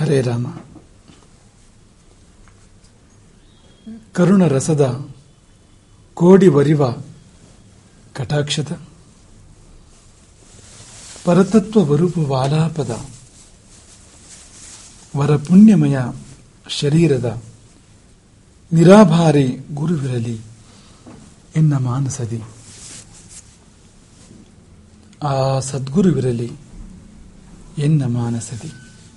ಹರೇ ರಾಮ ಕರುಣ ರಸದ ಕೋಡಿ ವರಿವ ಕಟಾಕ್ಷದ ಪರತತ್ವ ವರೂಪ ವಾಲಾಪದ ವರ ಪುಣ್ಯಮಯ ಶರೀರದ ನಿರಾಭಾರಿ ಗುರುವಿರಲಿ ಎನ್ನ ಮಾನಸದಿ ಆ ಸದ್ಗುರುವಿರಲಿ ಎನ್ನ ಮಾನಸದಿ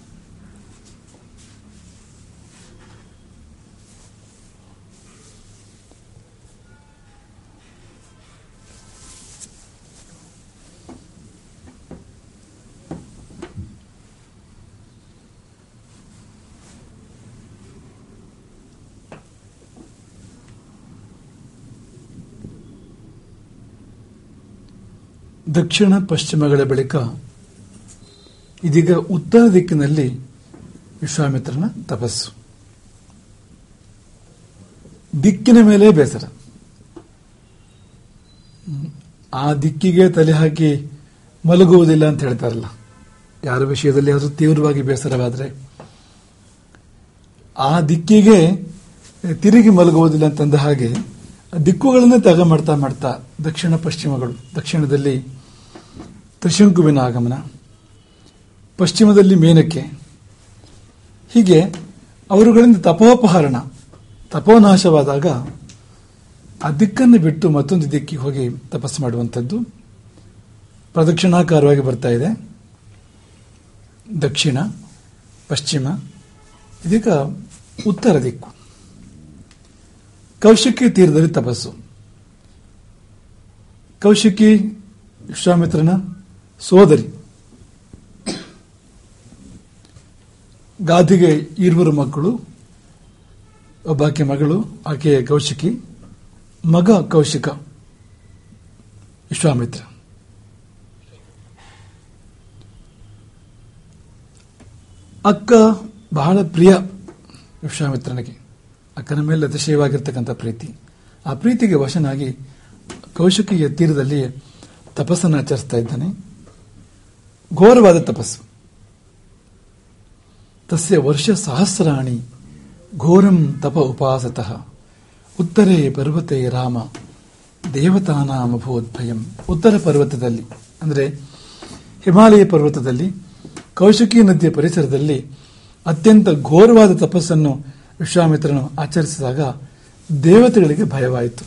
ದಕ್ಷಿಣ ಪಶ್ಚಿಮಗಳ ಬಳಿಕ ಇದೀಗ ಉತ್ತರ ದಿಕ್ಕಿನಲ್ಲಿ ವಿಶ್ವಾಮಿತ್ರನ ತಪಸ್ಸು ದಿಕ್ಕಿನ ಮೇಲೆ ಬೇಸರ ಹ್ಮ್. ಆ ದಿಕ್ಕಿಗೆ ತಲೆ ಹಾಕಿ ಮಲಗುವುದಿಲ್ಲ ಅಂತ ಹೇಳ್ತಾರಲ್ಲ ಯಾರ ವಿಷಯದಲ್ಲಿ ಆದರೂ ತೀವ್ರವಾಗಿ ಬೇಸರವಾದರೆ ಆ ದಿಕ್ಕಿಗೆ ತಿರುಗಿ ಮಲಗುವುದಿಲ್ಲ ಅಂತಂದ ಹಾಗೆ ಆ ದಿಕ್ಕುಗಳನ್ನೇ ತಗ ಮಾಡ್ತಾ ಮಾಡ್ತಾ ದಕ್ಷಿಣ ಪಶ್ಚಿಮಗಳು ದಕ್ಷಿಣದಲ್ಲಿ ತ್ರಿಶಂಕುವಿನ ಆಗಮನ ಪಶ್ಚಿಮದಲ್ಲಿ ಮೇನಕ್ಕೆ ಹೀಗೆ ಅವರುಗಳಿಂದ ತಪೋಪಹರಣ ತಪೋನಾಶವಾದಾಗ ಆ ದಿಕ್ಕನ್ನು ಬಿಟ್ಟು ಮತ್ತೊಂದು ದಿಕ್ಕಿಗೆ ಹೋಗಿ ತಪಸ್ಸು ಮಾಡುವಂಥದ್ದು ಪ್ರದಕ್ಷಿಣಾಕಾರವಾಗಿ ಬರ್ತಾ ಇದೆ ದಕ್ಷಿಣ ಪಶ್ಚಿಮ ಇದೀಗ ಉತ್ತರ ದಿಕ್ಕು ಕೌಶಿಕಿ ತೀರದಲ್ಲಿ ತಪಸ್ಸು ಕೌಶಿಕಿ ವಿಶ್ವಾಮಿತ್ರನ ಸೋದರಿ ಗಾದಿಗೆ ಇರುವರು ಮಕ್ಕಳು ಒಬ್ಬಾಕೆ ಮಗಳು ಆಕೆ ಕೌಶಿಕಿ ಮಗ ಕೌಶಿಕ ವಿಶ್ವಾಮಿತ್ರ ಅಕ್ಕ ಬಹಳ ಪ್ರಿಯ ವಿಶ್ವಾಮಿತ್ರನಿಗೆ ಅಕ್ಕನ ಮೇಲೆ ಅತಿಶಯವಾಗಿರ್ತಕ್ಕಂಥ ಪ್ರೀತಿ ಆ ಪ್ರೀತಿಗೆ ವಶನಾಗಿ ಕೌಶಿಕಿಯ ತೀರದಲ್ಲಿ ತಪಸ್ಸನ್ನು ಆಚರಿಸ್ತಾ ಇದ್ದಾನೆ ಘೋರವಾದ ತಪಸ್ಸು ತಸ್ಯ ವರ್ಷ ಸಹಸ್ರಾಣಿ ಘೋರಂ ತಪ ಉಪಾಸತಃ ಉತ್ತರೇ ಪರ್ವತೆ ರಾಮ ದೇವತಾನಾಮಭೂದ್ಭಯಂ ಉತ್ತರ ಪರ್ವತದಲ್ಲಿ ಅಂದರೆ ಹಿಮಾಲಯ ಪರ್ವತದಲ್ಲಿ ಕೌಶಿಕಿ ನದಿಯ ಪರಿಸರದಲ್ಲಿ ಅತ್ಯಂತ ಘೋರವಾದ ತಪಸ್ಸನ್ನು ವಿಶ್ವಾಮಿತ್ರನು ಆಚರಿಸಿದಾಗ ದೇವತೆಗಳಿಗೆ ಭಯವಾಯಿತು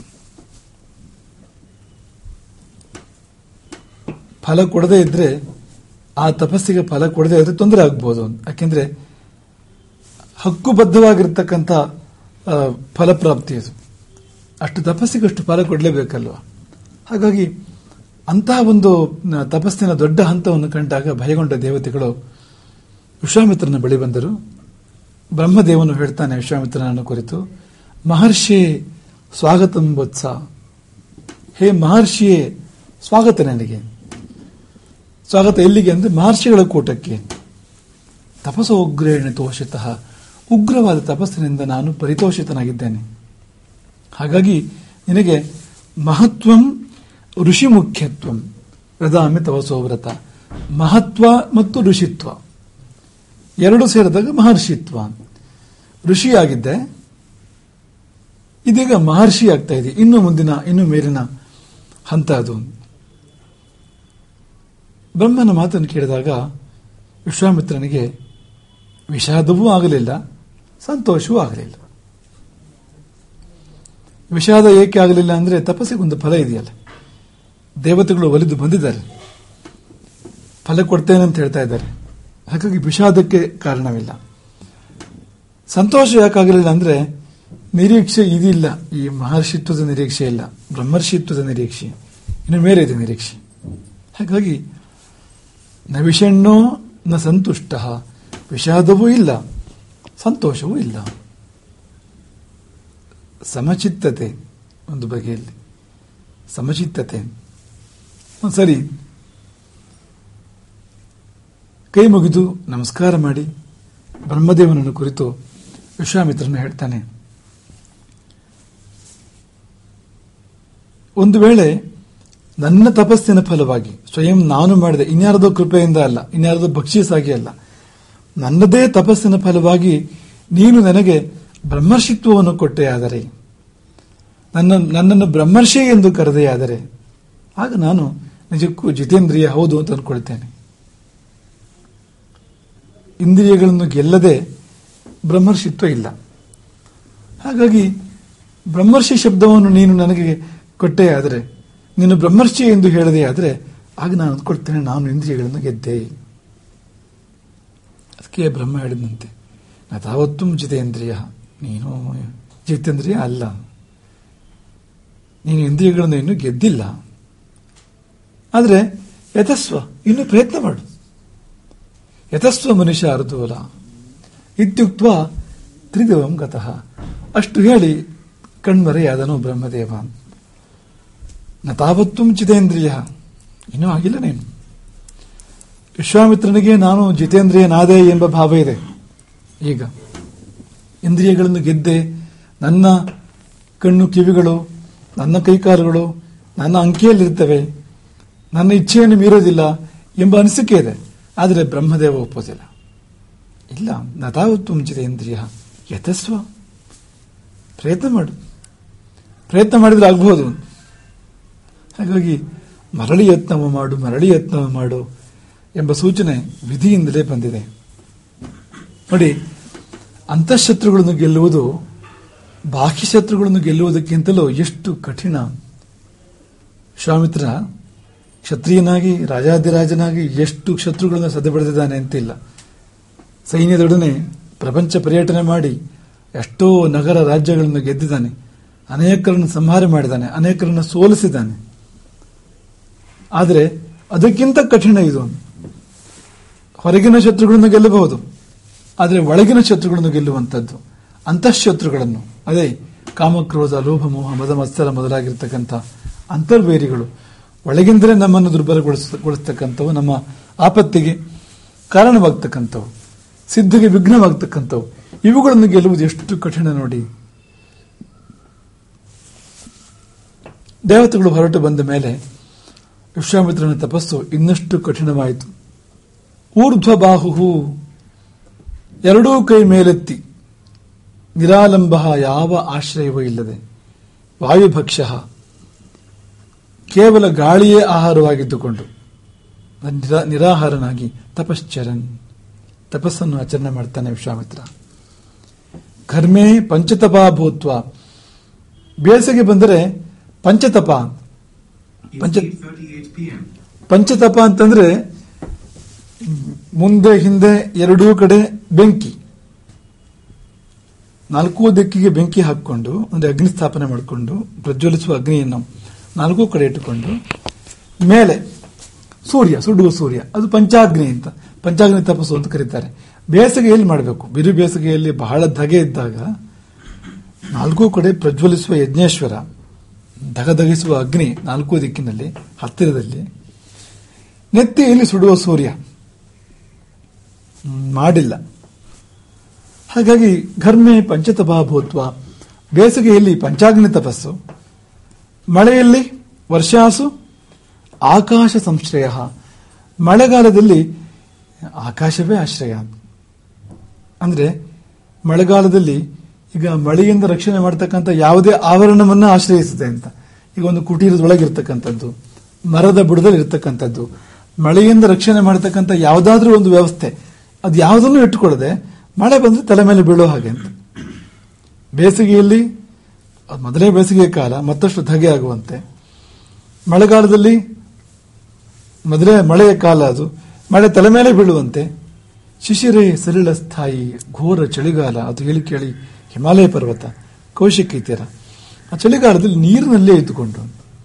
ಫಲ ಕೊಡದೇ ಇದ್ರೆ ಆ ತಪಸ್ಸಿಗೆ ಫಲ ಕೊಡದೇ ಇದ್ರೆ ತೊಂದರೆ ಆಗ್ಬೋದು ಯಾಕೆಂದ್ರೆ ಹಕ್ಕುಬದ್ಧವಾಗಿರ್ತಕ್ಕಂಥ ಆ, ಫಲಪ್ರಾಪ್ತಿ ಅದು ಅಷ್ಟು ತಪಸ್ಸಿಗೆ ಅಷ್ಟು ಫಲ ಕೊಡಲೇಬೇಕಲ್ವ ಹಾಗಾಗಿ ಅಂತಹ ಒಂದು ನ, ತಪಸ್ಸಿನ ದೊಡ್ಡ ಹಂತವನ್ನು ಕಂಡಾಗ ಭಯಗೊಂಡ ದೇವತೆಗಳು ವಿಶ್ವಾಮಿತ್ರನ ಬಳಿ ಬಂದರು ಬ್ರಹ್ಮದೇವನು ಹೇಳ್ತಾನೆ ವಿಶ್ವಾಮಿತ್ರನನ್ನು ಕುರಿತು ಮಹರ್ಷಿ ಸ್ವಾಗತಂ ವತ್ಸ ಹೇ ಮಹರ್ಷಿಯೇ ಸ್ವಾಗತ ನನಗೆ ಸ್ವಾಗತ ಎಲ್ಲಿಗೆ ಅಂದ್ರೆ ಮಹರ್ಷಿಗಳ ಕೂಟಕ್ಕೆ ತಪಸ್ಸ ಉಗ್ರೇಣ ತೋಷಿತಃ ಉಗ್ರವಾದ ತಪಸ್ಸಿನಿಂದ ನಾನು ಪರಿತೋಷಿತನಾಗಿದ್ದೇನೆ ಹಾಗಾಗಿ ನಿನಗೆ ಮಹತ್ವಂ ಋಷಿ ಮುಖ್ಯತ್ವಂ ಪ್ರದಾಮಿ ತಪಸೋ ವ್ರತ ಮಹತ್ವ ಮತ್ತು ಋಷಿತ್ವ ಎರಡು ಸೇರಿದಾಗ ಮಹರ್ಷಿತ್ವ ಋಷಿಯಾಗಿದ್ದೆ ಇದೀಗ ಮಹರ್ಷಿ ಆಗ್ತಾ ಇದೆ ಇನ್ನು ಮುಂದಿನ ಇನ್ನು ಮೇಲಿನ ಹಂತ ಅದು ಬ್ರಹ್ಮನ ಮಾತನ್ನು ಕೇಳಿದಾಗ ವಿಶ್ವಾಮಿತ್ರನಿಗೆ ವಿಷಾದವೂ ಆಗಲಿಲ್ಲ ಸಂತೋಷವೂ ಆಗಲಿಲ್ಲ ವಿಷಾದ ಏಕೆ ಆಗಲಿಲ್ಲ ಅಂದ್ರೆ ತಪಸ್ಸಿಗೊಂದು ಫಲ ಇದೆಯಲ್ಲ ದೇವತೆಗಳು ಒಲಿದು ಬಂದಿದ್ದಾರೆ ಫಲ ಕೊಡ್ತೇನೆ ಅಂತ ಹೇಳ್ತಾ ಇದ್ದಾರೆ ಹಾಗಾಗಿ ವಿಷಾದಕ್ಕೆ ಕಾರಣವಿಲ್ಲ ಸಂತೋಷ ಯಾಕಾಗಲಿಲ್ಲ ಅಂದ್ರೆ ನಿರೀಕ್ಷೆ ಇದಿಲ್ಲ ಈ ಮಹರ್ಷಿತ್ವದ ನಿರೀಕ್ಷೆ ಇಲ್ಲ ಬ್ರಹ್ಮರ್ಷಿತ್ವದ ನಿರೀಕ್ಷೆ ಇನ್ನು ಮೇಲೆ ಇದೆ ನಿರೀಕ್ಷೆ ಹಾಗಾಗಿ ನ ವಿಷಣ್ಣೋ ನ ಸಂತುಷ್ಟ ವಿಷಾದವೂ ಇಲ್ಲ ಸಂತೋಷವೂ ಇಲ್ಲ ಸಮಚಿತ್ತತೆ ಒಂದು ಬಗೆಯಲ್ಲಿ ಸಮಚಿತ್ತತೆ ಹ್ಮ್, ಸರಿ ಕೈ ಮುಗಿದು ನಮಸ್ಕಾರ ಮಾಡಿ ಬ್ರಹ್ಮದೇವನನ್ನು ಕುರಿತು ವಿಶ್ವಾಮಿತ್ರನು ಹೇಳ್ತಾನೆ ಒಂದು ವೇಳೆ ನನ್ನ ತಪಸ್ಸಿನ ಫಲವಾಗಿ ಸ್ವಯಂ ನಾನು ಮಾಡಿದೆ ಇನ್ಯಾರದೋ ಕೃಪೆಯಿಂದ ಅಲ್ಲ ಇನ್ಯಾರದೋ ಬಕ್ಷೀಸಾಗಿ ಅಲ್ಲ ನನ್ನದೇ ತಪಸ್ಸಿನ ಫಲವಾಗಿ ನೀನು ನನಗೆ ಬ್ರಹ್ಮರ್ಷಿತ್ವವನ್ನು ಕೊಟ್ಟೆಯಾದರೆ ನನ್ನ ನನ್ನನ್ನು ಬ್ರಹ್ಮರ್ಷಿ ಎಂದು ಕರೆದೆಯಾದರೆ ಆಗ ನಾನು ನಿಜಕ್ಕೂ ಜಿತೇಂದ್ರಿಯ ಹೌದು ಅಂತ ಅಂದ್ಕೊಳ್ತೇನೆ ಇಂದ್ರಿಯಗಳನ್ನು ಗೆಲ್ಲದೆ ಬ್ರಹ್ಮರ್ಷಿತ್ವ ಇಲ್ಲ ಹಾಗಾಗಿ ಬ್ರಹ್ಮರ್ಷಿ ಶಬ್ದವನ್ನು ನೀನು ನನಗೆ ಕೊಟ್ಟೆ ಆದರೆ ನೀನು ಬ್ರಹ್ಮರ್ಷಿ ಎಂದು ಹೇಳದೆ ಆದರೆ ಆಗ ನಾನು ಅಂದ್ಕೊಳ್ತೇನೆ ನಾನು ಇಂದ್ರಿಯಗಳನ್ನು ಗೆದ್ದೆ ಅದಕ್ಕೆ ಬ್ರಹ್ಮ ಹೇಳಿದಂತೆ ನಾ ತಾವತ್ತೂ ಜಿತೇಂದ್ರಿಯ ನೀನು ಜಿತೇಂದ್ರಿಯ ಅಲ್ಲ ನೀನು ಇಂದ್ರಿಯಗಳನ್ನು ಇನ್ನೂ ಗೆದ್ದಿಲ್ಲ ಆದರೆ ಯಥಸ್ವ ಇನ್ನು ಪ್ರಯತ್ನ ಮಾಡು ಯಥಸ್ವ ಮನುಷ್ಯ ಅರ್ಧೋಲ ಇತ್ಯುಕ್ತ ತ್ರಿದಿವಂ ಗತಃ ಅಷ್ಟು ಹೇಳಿ ಕಣ್ಮರೆಯಾದನು ಬ್ರಹ್ಮದೇವ ನ ತಾವತ್ತೂ ಜಿತೇಂದ್ರಿಯ ಇನ್ನೂ ಆಗಿಲ್ಲ ನೀನು ವಿಶ್ವಾಮಿತ್ರನಿಗೆ ನಾನು ಜಿತೇಂದ್ರಿಯನಾದೆ ಎಂಬ ಭಾವ ಇದೆ ಈಗ ಇಂದ್ರಿಯಗಳನ್ನು ಗೆದ್ದೆ ನನ್ನ ಕಣ್ಣು ಕಿವಿಗಳು ನನ್ನ ಕೈಕಾಲುಗಳು ನನ್ನ ಅಂಕಿಯಲ್ಲಿರ್ತವೆ ನನ್ನ ಇಚ್ಛೆಯನ್ನು ಮೀರೋದಿಲ್ಲ ಎಂಬ ಅನಿಸಿಕೆ ಇದೆ ಆದರೆ ಬ್ರಹ್ಮದೇವ ಒಪ್ಪೋದಿಲ್ಲ ಇಲ್ಲ ನತಾವತ್ತು ಜಿತೇಂದ್ರಿಯ ಯಥಸ್ವ ಪ್ರಯತ್ನ ಮಾಡು ಪ್ರಯತ್ನ ಮಾಡಿದ್ರೆ ಆಗ್ಬಹುದು ಹಾಗಾಗಿ ಮರಳಿ ಯತ್ನವ ಮಾಡು ಮರಳಿ ಯತ್ನವ ಮಾಡು ಎಂಬ ಸೂಚನೆ ವಿಧಿಯಿಂದಲೇ ಬಂದಿದೆ ನೋಡಿ ಅಂತಃಶತ್ರುಗಳನ್ನು ಗೆಲ್ಲುವುದು ಬಾಹ್ಯ ಶತ್ರುಗಳನ್ನು ಗೆಲ್ಲುವುದಕ್ಕಿಂತಲೂ ಎಷ್ಟು ಕಠಿಣ ಶ್ವಾಮಿತ್ರ ಕ್ಷತ್ರಿಯನಾಗಿ ರಾಜಾಧಿರಾಜನಾಗಿ ಎಷ್ಟು ಶತ್ರುಗಳನ್ನು ಸದೆಬಡಿದಿದ್ದಾನೆ ಅಂತಿಲ್ಲ ಸೈನ್ಯದೊಡನೆ ಪ್ರಪಂಚ ಪರ್ಯಟನೆ ಮಾಡಿ ಎಷ್ಟೋ ನಗರ ರಾಜ್ಯಗಳನ್ನು ಗೆದ್ದಿದ್ದಾನೆ ಅನೇಕರನ್ನು ಸಂಹಾರ ಮಾಡಿದ್ದಾನೆ ಅನೇಕರನ್ನು ಸೋಲಿಸಿದ್ದಾನೆ ಆದರೆ ಅದಕ್ಕಿಂತ ಕಠಿಣ ಇದು ಹೊರಗಿನ ಶತ್ರುಗಳನ್ನು ಗೆಲ್ಲಬಹುದು ಆದರೆ ಒಳಗಿನ ಶತ್ರುಗಳನ್ನು ಗೆಲ್ಲುವಂಥದ್ದು ಅಂತಃಶತ್ರುಗಳನ್ನು ಅದೇ ಕಾಮಕ್ರೋಧ ಲೋಭ ಮೋಹ ಮದ ಮತ್ಸರ ಮೊದಲಾಗಿರ್ತಕ್ಕಂಥ ಅಂತರ್ವೇರಿಗಳು ಒಳಗಿಂದಲೇ ನಮ್ಮನ್ನು ದುರ್ಬಲಗೊಳಿಸತಕ್ಕಂಥವು ನಮ್ಮ ಆಪತ್ತಿಗೆ ಕಾರಣವಾಗ್ತಕ್ಕಂಥವು ಸಿದ್ಧಿಗೆ ವಿಘ್ನವಾಗ್ತಕ್ಕಂಥವು ಇವುಗಳನ್ನು ಗೆಲ್ಲುವುದು ಎಷ್ಟು ಕಠಿಣ ನೋಡಿ ದೇವತೆಗಳು ಹೊರಟು ಬಂದ ಮೇಲೆ ವಿಶ್ವಾಮಿತ್ರನ ತಪಸ್ಸು ಇನ್ನಷ್ಟು ಕಠಿಣವಾಯಿತು ಊರ್ಧ್ವ ಬಾಹು ಎರಡೂ ಕೈ ಮೇಲೆತ್ತಿ ನಿರಾಲಂಬ ಯಾವ ಆಶ್ರಯವೂ ಇಲ್ಲದೆ ವಾಯುಭಕ್ಷ ಕೇವಲ ಗಾಳಿಯೇ ಆಹಾರವಾಗಿದ್ದುಕೊಂಡು ನಿರಾ- ನಿರಾಹಾರನಾಗಿ ತಪಶ್ಚರನ್ ತಪಸ್ಸನ್ನು ಆಚರಣೆ ಮಾಡ್ತಾನೆ ವಿಶ್ವಾಮಿತ್ರ ಕರ್ಮೇ ಪಂಚತಪ ಭೂತ್ವ ಬೇಸಿಗೆ ಬಂದರೆ ಪಂಚತಪ It's 8.38 p.m. ಪಂಚತಪ ಅಂತಂದ್ರೆ ಮುಂದೆ ಹಿಂದೆ ಎರಡೂ ಕಡೆ ಬೆಂಕಿ ನಾಲ್ಕೂ ದಿಕ್ಕಿಗೆ ಬೆಂಕಿ ಹಾಕಿಕೊಂಡು ಅಂದ್ರೆ ಅಗ್ನಿ ಸ್ಥಾಪನೆ ಮಾಡಿಕೊಂಡು ಪ್ರಜ್ವಲಿಸುವ ಅಗ್ನಿಯನ್ನು ನಾಲ್ಕೂ ಕಡೆ ಇಟ್ಟುಕೊಂಡು ಮೇಲೆ ಸೂರ್ಯ ಸುಡುವ ಸೂರ್ಯ ಅದು ಪಂಚಾಗ್ನಿ ಅಂತ ಪಂಚಾಗ್ನಿ ತಪಸ್ಸು ಅಂತ ಕರೀತಾರೆ ಬೇಸಿಗೆಯಲ್ಲಿ ಮಾಡಬೇಕು ಬಿರು ಬೇಸಿಗೆಯಲ್ಲಿ ಬಹಳ ಧಗೆ ಇದ್ದಾಗ ನಾಲ್ಕೂ ಕಡೆ ಪ್ರಜ್ವಲಿಸುವ ಯಜ್ಞೇಶ್ವರ ಧಗಧಗಿಸುವ ಅಗ್ನಿ ನಾಲ್ಕು ದಿಕ್ಕಿನಲ್ಲಿ ಹತ್ತಿರದಲ್ಲಿ ನೆತ್ತಿಯಲ್ಲಿ ಸುಡುವ ಸೂರ್ಯ ಹ್ಮ್, ಮಾಡಿಲ್ಲ ಹಾಗಾಗಿ ಘರ್ಮೆ ಪಂಚತಪಾಭೂತ್ವ ಬೇಸಿಗೆಯಲ್ಲಿ ಪಂಚಾಗ್ನಿ ತಪಸ್ಸು ಮಳೆಯಲ್ಲಿ ವರ್ಷಾಸು ಆಕಾಶ ಸಂಶ್ರಯ ಮಳೆಗಾಲದಲ್ಲಿ ಆಕಾಶವೇ ಆಶ್ರಯ ಅಂದ್ರೆ ಮಳೆಗಾಲದಲ್ಲಿ ಈಗ ಮಳೆಯಿಂದ ರಕ್ಷಣೆ ಮಾಡತಕ್ಕಂಥ ಯಾವುದೇ ಆವರಣವನ್ನ ಆಶ್ರಯಿಸುತ್ತೆ ಅಂತ ಈಗ ಒಂದು ಕುಟೀರದೊಳಗಿರ್ತಕ್ಕಂಥದ್ದು ಮರದ ಬುಡದಲ್ಲಿ ಇರ್ತಕ್ಕಂಥದ್ದು ಮಳೆಯಿಂದ ರಕ್ಷಣೆ ಮಾಡತಕ್ಕಂಥ ಯಾವುದಾದ್ರೂ ಒಂದು ವ್ಯವಸ್ಥೆ ಅದು ಯಾವುದನ್ನು ಇಟ್ಟುಕೊಳ್ಳದೆ ಮಳೆ ಬಂದ್ರೆ ತಲೆ ಮೇಲೆ ಬೀಳೋ ಹಾಗೆ ಅಂತ ಬೇಸಿಗೆಯಲ್ಲಿ ಅದು ಮೊದಲೇ ಬೇಸಿಗೆ ಕಾಲ ಮತ್ತಷ್ಟು ಧಗೆ ಆಗುವಂತೆ ಮಳೆಗಾಲದಲ್ಲಿ ಮೊದಲೇ ಮಳೆಯ ಕಾಲ ಅದು ಮಳೆ ತಲೆ ಮೇಲೆ ಬೀಳುವಂತೆ ಶಿಶಿರೆ ಸರಳ ಸ್ಥಾಯಿ ಘೋರ ಚಳಿಗಾಲ ಅದು ಹೇಳಿ ಕೇಳಿ ಹಿಮಾಲಯ ಪರ್ವತ ಕೌಶಿಕಿ ತೀರ ಆ ಚಳಿಗಾಲದಲ್ಲಿ ನೀರಿನಲ್ಲೇ ಇದ್ದುಕೊಂಡು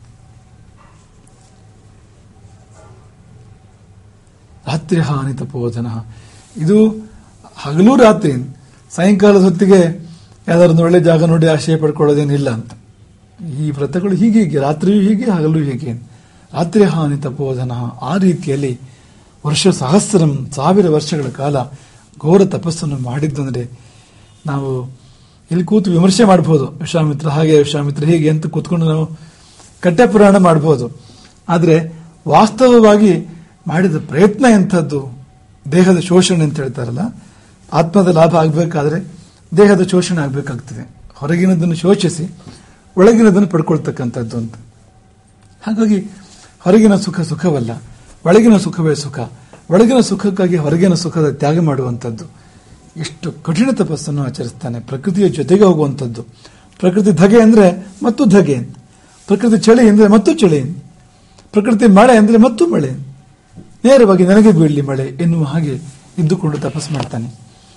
ರಾತ್ರಿ ಹಾನಿ ತಪೋಧನ ಇದು ಹಗಲು ರಾತ್ರಿ ಸಾಯಂಕಾಲದ ಹೊತ್ತಿಗೆ ಯಾವ್ದಾದ್ರು ಒಳ್ಳೆ ಜಾಗ ನೋಡಿ ಆಶ್ರಯ ಪಡ್ಕೊಳ್ಳೋದೇನಿಲ್ಲ ಅಂತ ಈ ವ್ರತಗಳು ಹೀಗೆ ಹೀಗೆ ರಾತ್ರಿಯೂ ಹೀಗೆ ಹಗಲು ಹೀಗೆ ರಾತ್ರಿ ಹಾನಿ ತಪೋಧನ ಆ ರೀತಿಯಲ್ಲಿ ವರ್ಷ ಸಹಸ್ರಂ ಸಾವಿರ ವರ್ಷಗಳ ಕಾಲ ಘೋರ ತಪಸ್ಸನ್ನು ಮಾಡಿದ್ದಂದ್ರೆ ನಾವು ಇಲ್ಲಿ ಕೂತು ವಿಮರ್ಶೆ ಮಾಡಬಹುದು ವಿಶ್ವಾಮಿತ್ರ ಹಾಗೆ ವಿಶ್ವಾಮಿತ್ರ ಹೀಗೆ ಅಂತ ಕೂತ್ಕೊಂಡು ನಾವು ಕಟ್ಟೆ ಪುರಾಣ ಮಾಡಬಹುದು ಆದರೆ ವಾಸ್ತವವಾಗಿ ಮಾಡಿದ ಪ್ರಯತ್ನ ಎಂಥದ್ದು ದೇಹದ ಶೋಷಣೆ ಅಂತ ಹೇಳ್ತಾರಲ್ಲ ಆತ್ಮದ ಲಾಭ ಆಗಬೇಕಾದ್ರೆ ದೇಹದ ಶೋಷಣೆ ಆಗಬೇಕಾಗ್ತದೆ ಹೊರಗಿನದನ್ನು ಶೋಷಿಸಿ ಒಳಗಿನದನ್ನು ಪಡ್ಕೊಳ್ತಕ್ಕಂಥದ್ದು ಅಂತ ಹಾಗಾಗಿ ಹೊರಗಿನ ಸುಖ ಸುಖವಲ್ಲ ಒಳಗಿನ ಸುಖವೇ ಸುಖ ಒಳಗಿನ ಸುಖಕ್ಕಾಗಿ ಹೊರಗಿನ ಸುಖದ ತ್ಯಾಗ ಮಾಡುವಂಥದ್ದು ಎಷ್ಟು ಕಠಿಣ ತಪಸ್ಸನ್ನು ಆಚರಿಸ್ತಾನೆ ಪ್ರಕೃತಿಯ ಜೊತೆಗೆ ಹೋಗುವಂಥದ್ದು ಪ್ರಕೃತಿ ಧಗೆ ಅಂದ್ರೆ ಮತ್ತು ಧಗೆ ಪ್ರಕೃತಿ ಚಳಿ ಅಂದ್ರೆ ಮತ್ತು ಚಳಿ ಪ್ರಕೃತಿ ಮಳೆ ಅಂದ್ರೆ ಮತ್ತು ಮಳೆ ನೇರವಾಗಿ ನನಗೆ ಬೀಳಲಿ ಮಳೆ ಎನ್ನುವ ಹಾಗೆ ಇದ್ದುಕೊಂಡು ತಪಸ್ಸು ಮಾಡ್ತಾನೆ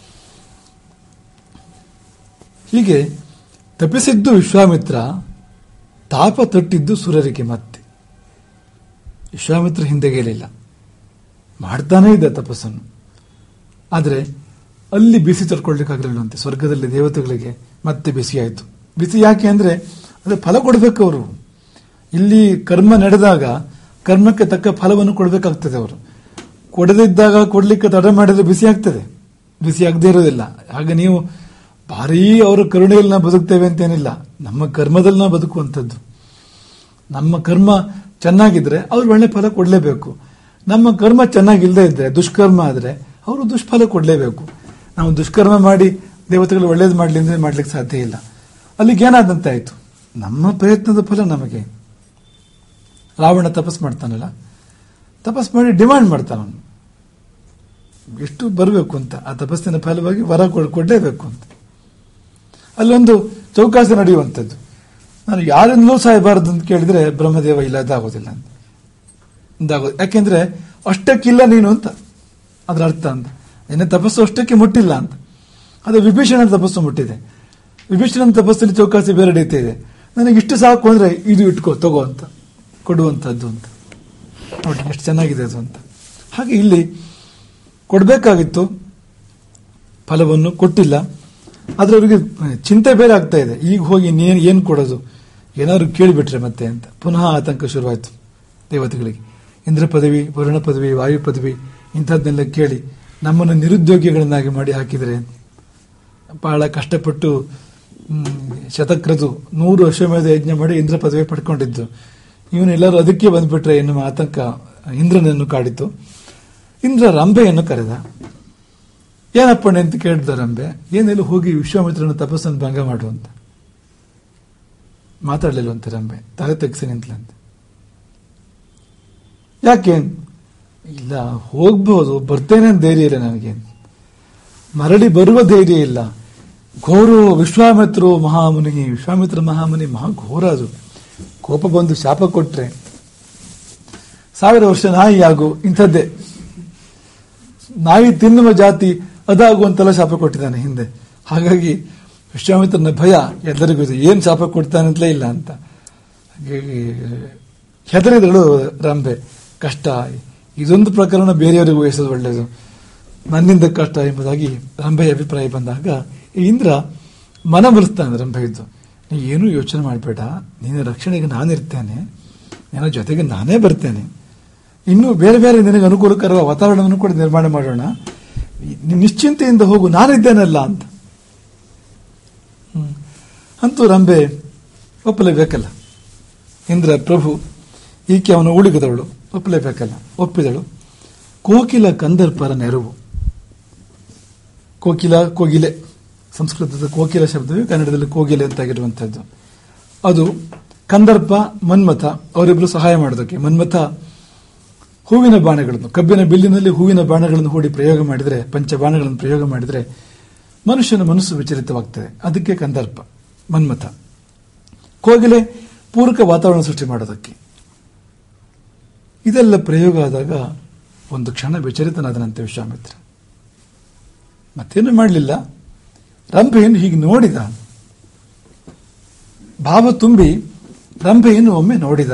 ಹೀಗೆ ತಪಿಸಿದ್ದು ವಿಶ್ವಾಮಿತ್ರ ತಾಪ ತಟ್ಟಿದ್ದು ಸುರರಿಗೆ ಮತ್ತೆ ವಿಶ್ವಾಮಿತ್ರ ಹಿಂದೆಗೆಯಲಿಲ್ಲ ಮಾಡ್ತಾನೇ ಇದ್ದ ತಪಸ್ಸನ್ನು ಆದರೆ ಅಲ್ಲಿ ಬಿಸಿ ತಡ್ಕೊಳ್ಲಿಕ್ಕಾಗಲಿಲ್ಲಂತೆ ಸ್ವರ್ಗದಲ್ಲಿ ದೇವತೆಗಳಿಗೆ ಮತ್ತೆ ಬಿಸಿ ಆಯಿತು ಬಿಸಿ ಯಾಕೆ ಅಂದ್ರೆ ಅದು ಫಲ ಕೊಡಬೇಕು ಅವರು ಇಲ್ಲಿ ಕರ್ಮ ನಡೆದಾಗ ಕರ್ಮಕ್ಕೆ ತಕ್ಕ ಫಲವನ್ನು ಕೊಡಬೇಕಾಗ್ತದೆ ಅವರು ಕೊಡದಿದ್ದಾಗ ಕೊಡ್ಲಿಕ್ಕೆ ತಡ ಮಾಡಿದ್ರೆ ಬಿಸಿ ಆಗ್ತದೆ ಬಿಸಿ ಆಗದೆ ಇರೋದಿಲ್ಲ ಹಾಗೆ ನೀವು ಭಾರೀ ಅವರ ಕರುಣೆಯಲ್ಲಿ ನಾವು ಬದುಕ್ತೇವೆ ಅಂತೇನಿಲ್ಲ ನಮ್ಮ ಕರ್ಮದಲ್ಲಿ ನಾವು ಬದುಕುವಂಥದ್ದು ನಮ್ಮ ಕರ್ಮ ಚೆನ್ನಾಗಿದ್ರೆ ಅವ್ರು ಒಳ್ಳೆ ಫಲ ಕೊಡಲೇಬೇಕು ನಮ್ಮ ಕರ್ಮ ಚೆನ್ನಾಗಿಲ್ಲದೆ ಇದ್ರೆ ದುಷ್ಕರ್ಮ ಆದ್ರೆ ಅವರು ದುಷ್ಫಲ ಕೊಡಲೇಬೇಕು ನಾವು ದುಷ್ಕರ್ಮ ಮಾಡಿ ದೇವತೆಗಳು ಒಳ್ಳೇದು ಮಾಡಲಿ ಅಂದ್ರೆ ಮಾಡ್ಲಿಕ್ಕೆ ಸಾಧ್ಯ ಇಲ್ಲ ಅಲ್ಲಿಗೆ ಏನಾದಂತಾಯ್ತು ನಮ್ಮ ಪ್ರಯತ್ನದ ಫಲ ನಮಗೆ ರಾವಣ ತಪಸ್ ಮಾಡ್ತಾನಲ್ಲ ತಪಸ್ ಮಾಡಿ ಡಿಮಾಂಡ್ ಮಾಡ್ತಾನ ಅವನು ಎಷ್ಟು ಬರಬೇಕು ಅಂತ ಆ ತಪಸ್ಸಿನ ಫಲವಾಗಿ ವರ ಕೊಡ್- ಕೊಡ್ಲೇಬೇಕು ಅಂತ ಅಲ್ಲೊಂದು ಚೌಕಾಸಿ ನಡೆಯುವಂಥದ್ದು ನಾನು ಯಾರಿಂದಲೂ ಸಾಯಬಾರದು ಅಂತ ಕೇಳಿದ್ರೆ ಬ್ರಹ್ಮದೇವ ಇಲ್ಲ ಅದಾಗೋದಿಲ್ಲ ಅಂತ ಇದಾಗೋದು ಯಾಕೆಂದ್ರೆ ಅಷ್ಟಕ್ಕಿಲ್ಲ ನೀನು ಅಂತ ಅದ್ರ ಅರ್ಥ ಅಂತ ನಿನ್ನ ತಪಸ್ಸು ಅಷ್ಟಕ್ಕೆ ಮುಟ್ಟಿಲ್ಲ ಅಂತ ಅದು ವಿಭೀಷಣನ ತಪಸ್ಸು ಮುಟ್ಟಿದೆ ವಿಭೀಷಣನ ತಪಸ್ಸಲ್ಲಿ ಚೌಕಾಸಿ ಬೇರೆ ರೀತಿ ಇದೆ ನನಗೆ ಇಷ್ಟು ಸಾಕು ಅಂದ್ರೆ ಇದು ಇಟ್ಕೋ ತಗೋ ಅಂತ ಕೊಡುವಂಥದ್ದು ಅಂತ ನೋಡಿ ಎಷ್ಟು ಚೆನ್ನಾಗಿದೆ ಅದು ಅಂತ ಹಾಗೆ ಇಲ್ಲಿ ಕೊಡಬೇಕಾಗಿತ್ತು ಫಲವನ್ನು ಕೊಟ್ಟಿಲ್ಲ ಆದ್ರೆ ಅವರಿಗೆ ಚಿಂತೆ ಬೇರೆ ಆಗ್ತಾ ಇದೆ ಈಗ ಹೋಗಿ ನೀನು ಏನು ಕೊಡೋದು ಏನಾದ್ರು ಕೇಳಿಬಿಟ್ರೆ ಮತ್ತೆ ಅಂತ ಪುನಃ ಆತಂಕ ಶುರುವಾಯಿತು ದೇವತೆಗಳಿಗೆ ಇಂದ್ರ ಪದವಿ ವರುಣ ಪದವಿ ವಾಯು ಪದವಿ ಇಂಥದ್ದನ್ನೆಲ್ಲ ಕೇಳಿ ನಮ್ಮನ್ನು ನಿರುದ್ಯೋಗಿಗಳನ್ನಾಗಿ ಮಾಡಿ ಹಾಕಿದರೆ ಬಹಳ ಕಷ್ಟಪಟ್ಟು ಹ್ಮ್, ಶತಕ್ರತು ನೂರು ಅಶ್ವಮೇಧ ಯಜ್ಞ ಮಾಡಿ ಇಂದ್ರ ಪದವಿ ಪಡ್ಕೊಂಡಿದ್ದು ಇವನೆಲ್ಲರೂ ಅದಕ್ಕೆ ಬಂದ್ಬಿಟ್ರೆ ಎನ್ನುವ ಆತಂಕ ಇಂದ್ರನನ್ನು ಕಾಡಿತು ಇಂದ್ರ ರಂಭೆಯನ್ನು ಕರೆದ ಏನಪ್ಪಣೆ ಅಂತ ಕೇಳಿದ ರಂಬೆ ಏನೆಲ್ಲ ಹೋಗಿ ವಿಶ್ವಾಮಿತ್ರನ ತಪಸ್ಸನ್ನು ಭಂಗ ಮಾಡುವಂತ ಮಾತಾಡ್ಲಿಲ್ವಂತೆ ರಂಬೆ ತಲೆ ತೆಗ್ಸಿ ನಿಂತ್ಲಂತೆ ಯಾಕೆ ಇಲ್ಲ ಹೋಗ್ಬೋದು ಬರ್ತೇನೆ ಅಂತ ಧೈರ್ಯ ಇಲ್ಲ ನನಗೆ ಮರಳಿ ಬರುವ ಧೈರ್ಯ ಇಲ್ಲ ಘೋರು ವಿಶ್ವಾಮಿತ್ರು ಮಹಾಮುನಿ ವಿಶ್ವಾಮಿತ್ರ ಮಹಾಮುನಿ ಮಹಾ ಘೋರ ಅದು ಕೋಪ ಬಂದು ಶಾಪ ಕೊಟ್ರೆ ಸಾವಿರ ವರ್ಷ ನಾಯಿ ಆಗು ಇಂಥದ್ದೇ ನಾಯಿ ತಿನ್ನುವ ಜಾತಿ ಅದಾಗುವಂತೆಲ್ಲ ಶಾಪ ಕೊಟ್ಟಿದ್ದಾನೆ ಹಿಂದೆ ಹಾಗಾಗಿ ವಿಶ್ವಾಮಿತ್ರನ ಭಯ ಎಲ್ಲರಿಗೂ ಇದೆ ಏನ್ ಶಾಪ ಕೊಡ್ತಾನೆ ಅಂತಲೇ ಇಲ್ಲ ಅಂತ ಹಾಗಾಗಿ ಹೆದರಿದಳು ರಂಬೆ ಕಷ್ಟ ಇದೊಂದು ಪ್ರಕರಣ ಬೇರೆಯವರಿಗೆ ವಹಿಸೋದು ಒಳ್ಳೆಯದು ನನ್ನಿಂದ ಕಷ್ಟ ಎಂಬುದಾಗಿ ರಂಭೆಯ ಅಭಿಪ್ರಾಯ ಬಂದಾಗ ಈ ಇಂದ್ರ ಮನಮರಿಸ್ತಾನೆ ರಂಭೆಯದ್ದು ನೀ ಏನೂ ಯೋಚನೆ ಮಾಡಬೇಡ ನಿನ್ನ ರಕ್ಷಣೆಗೆ ನಾನಿರ್ತೇನೆ ನನ್ನ ಜೊತೆಗೆ ನಾನೇ ಬರ್ತೇನೆ ಇನ್ನು ಬೇರೆ ಬೇರೆ ನಿನಗೆ ಅನುಕೂಲಕರ ವಾತಾವರಣವನ್ನು ಕೂಡ ನಿರ್ಮಾಣ ಮಾಡೋಣ ನೀನು ನಿಶ್ಚಿಂತೆಯಿಂದ ಹೋಗು ನಾನಿದ್ದೇನಲ್ಲ ಅಂತ ಹ್ಮ್. ಅಂತೂ ರಂಬೆ ಒಪ್ಪಲೇಬೇಕಲ್ಲ ಇಂದ್ರ ಪ್ರಭು ಈಕೆ ಅವನು ಉಳಿಗದವಳು ಒಪ್ಪಲೇಬೇಕಲ್ಲ ಒಪ್ಪಿದಳು ಕೋಕಿಲ ಕಂದರ್ಪರ ನೆರವು ಕೋಕಿಲ ಕೋಗಿಲೆ ಸಂಸ್ಕೃತದ ಕೋಕಿಲ ಶಬ್ದವೇ ಕನ್ನಡದಲ್ಲಿ ಕೋಗಿಲೆ ಅಂತಾಗಿರುವಂತಹದ್ದು ಅದು ಕಂದರ್ಪ ಮನ್ಮಥ ಅವರಿಬ್ಬರು ಸಹಾಯ ಮಾಡೋದಕ್ಕೆ ಮನ್ಮಥ ಹೂವಿನ ಬಾಣಗಳನ್ನು ಕಬ್ಬಿನ ಬಿಲ್ಲಿನಲ್ಲಿ ಹೂವಿನ ಬಾಣಗಳನ್ನು ಹೂಡಿ ಪ್ರಯೋಗ ಮಾಡಿದರೆ ಪಂಚ ಬಾಣಗಳನ್ನು ಪ್ರಯೋಗ ಮಾಡಿದರೆ ಮನುಷ್ಯನ ಮನಸ್ಸು ವಿಚಲಿತವಾಗ್ತದೆ ಅದಕ್ಕೆ ಕಂದರ್ಪ ಮನ್ಮಥ ಕೋಗಿಲೆ ಪೂರಕ ವಾತಾವರಣ ಸೃಷ್ಟಿ ಮಾಡೋದಕ್ಕೆ ಇದೆಲ್ಲ ಪ್ರಯೋಗ ಆದಾಗ ಒಂದು ಕ್ಷಣ ವಿಚಲಿತನಾದನಂತೆ ವಿಶ್ವಾಮಿತ್ರ ಮತ್ತೇನು ಮಾಡಲಿಲ್ಲ ರಂಭೆಯನ್ನು ಹೀಗೆ ನೋಡಿದ ಭಾವ ತುಂಬಿ ರಂಭೆಯನ್ನು ಒಮ್ಮೆ ನೋಡಿದ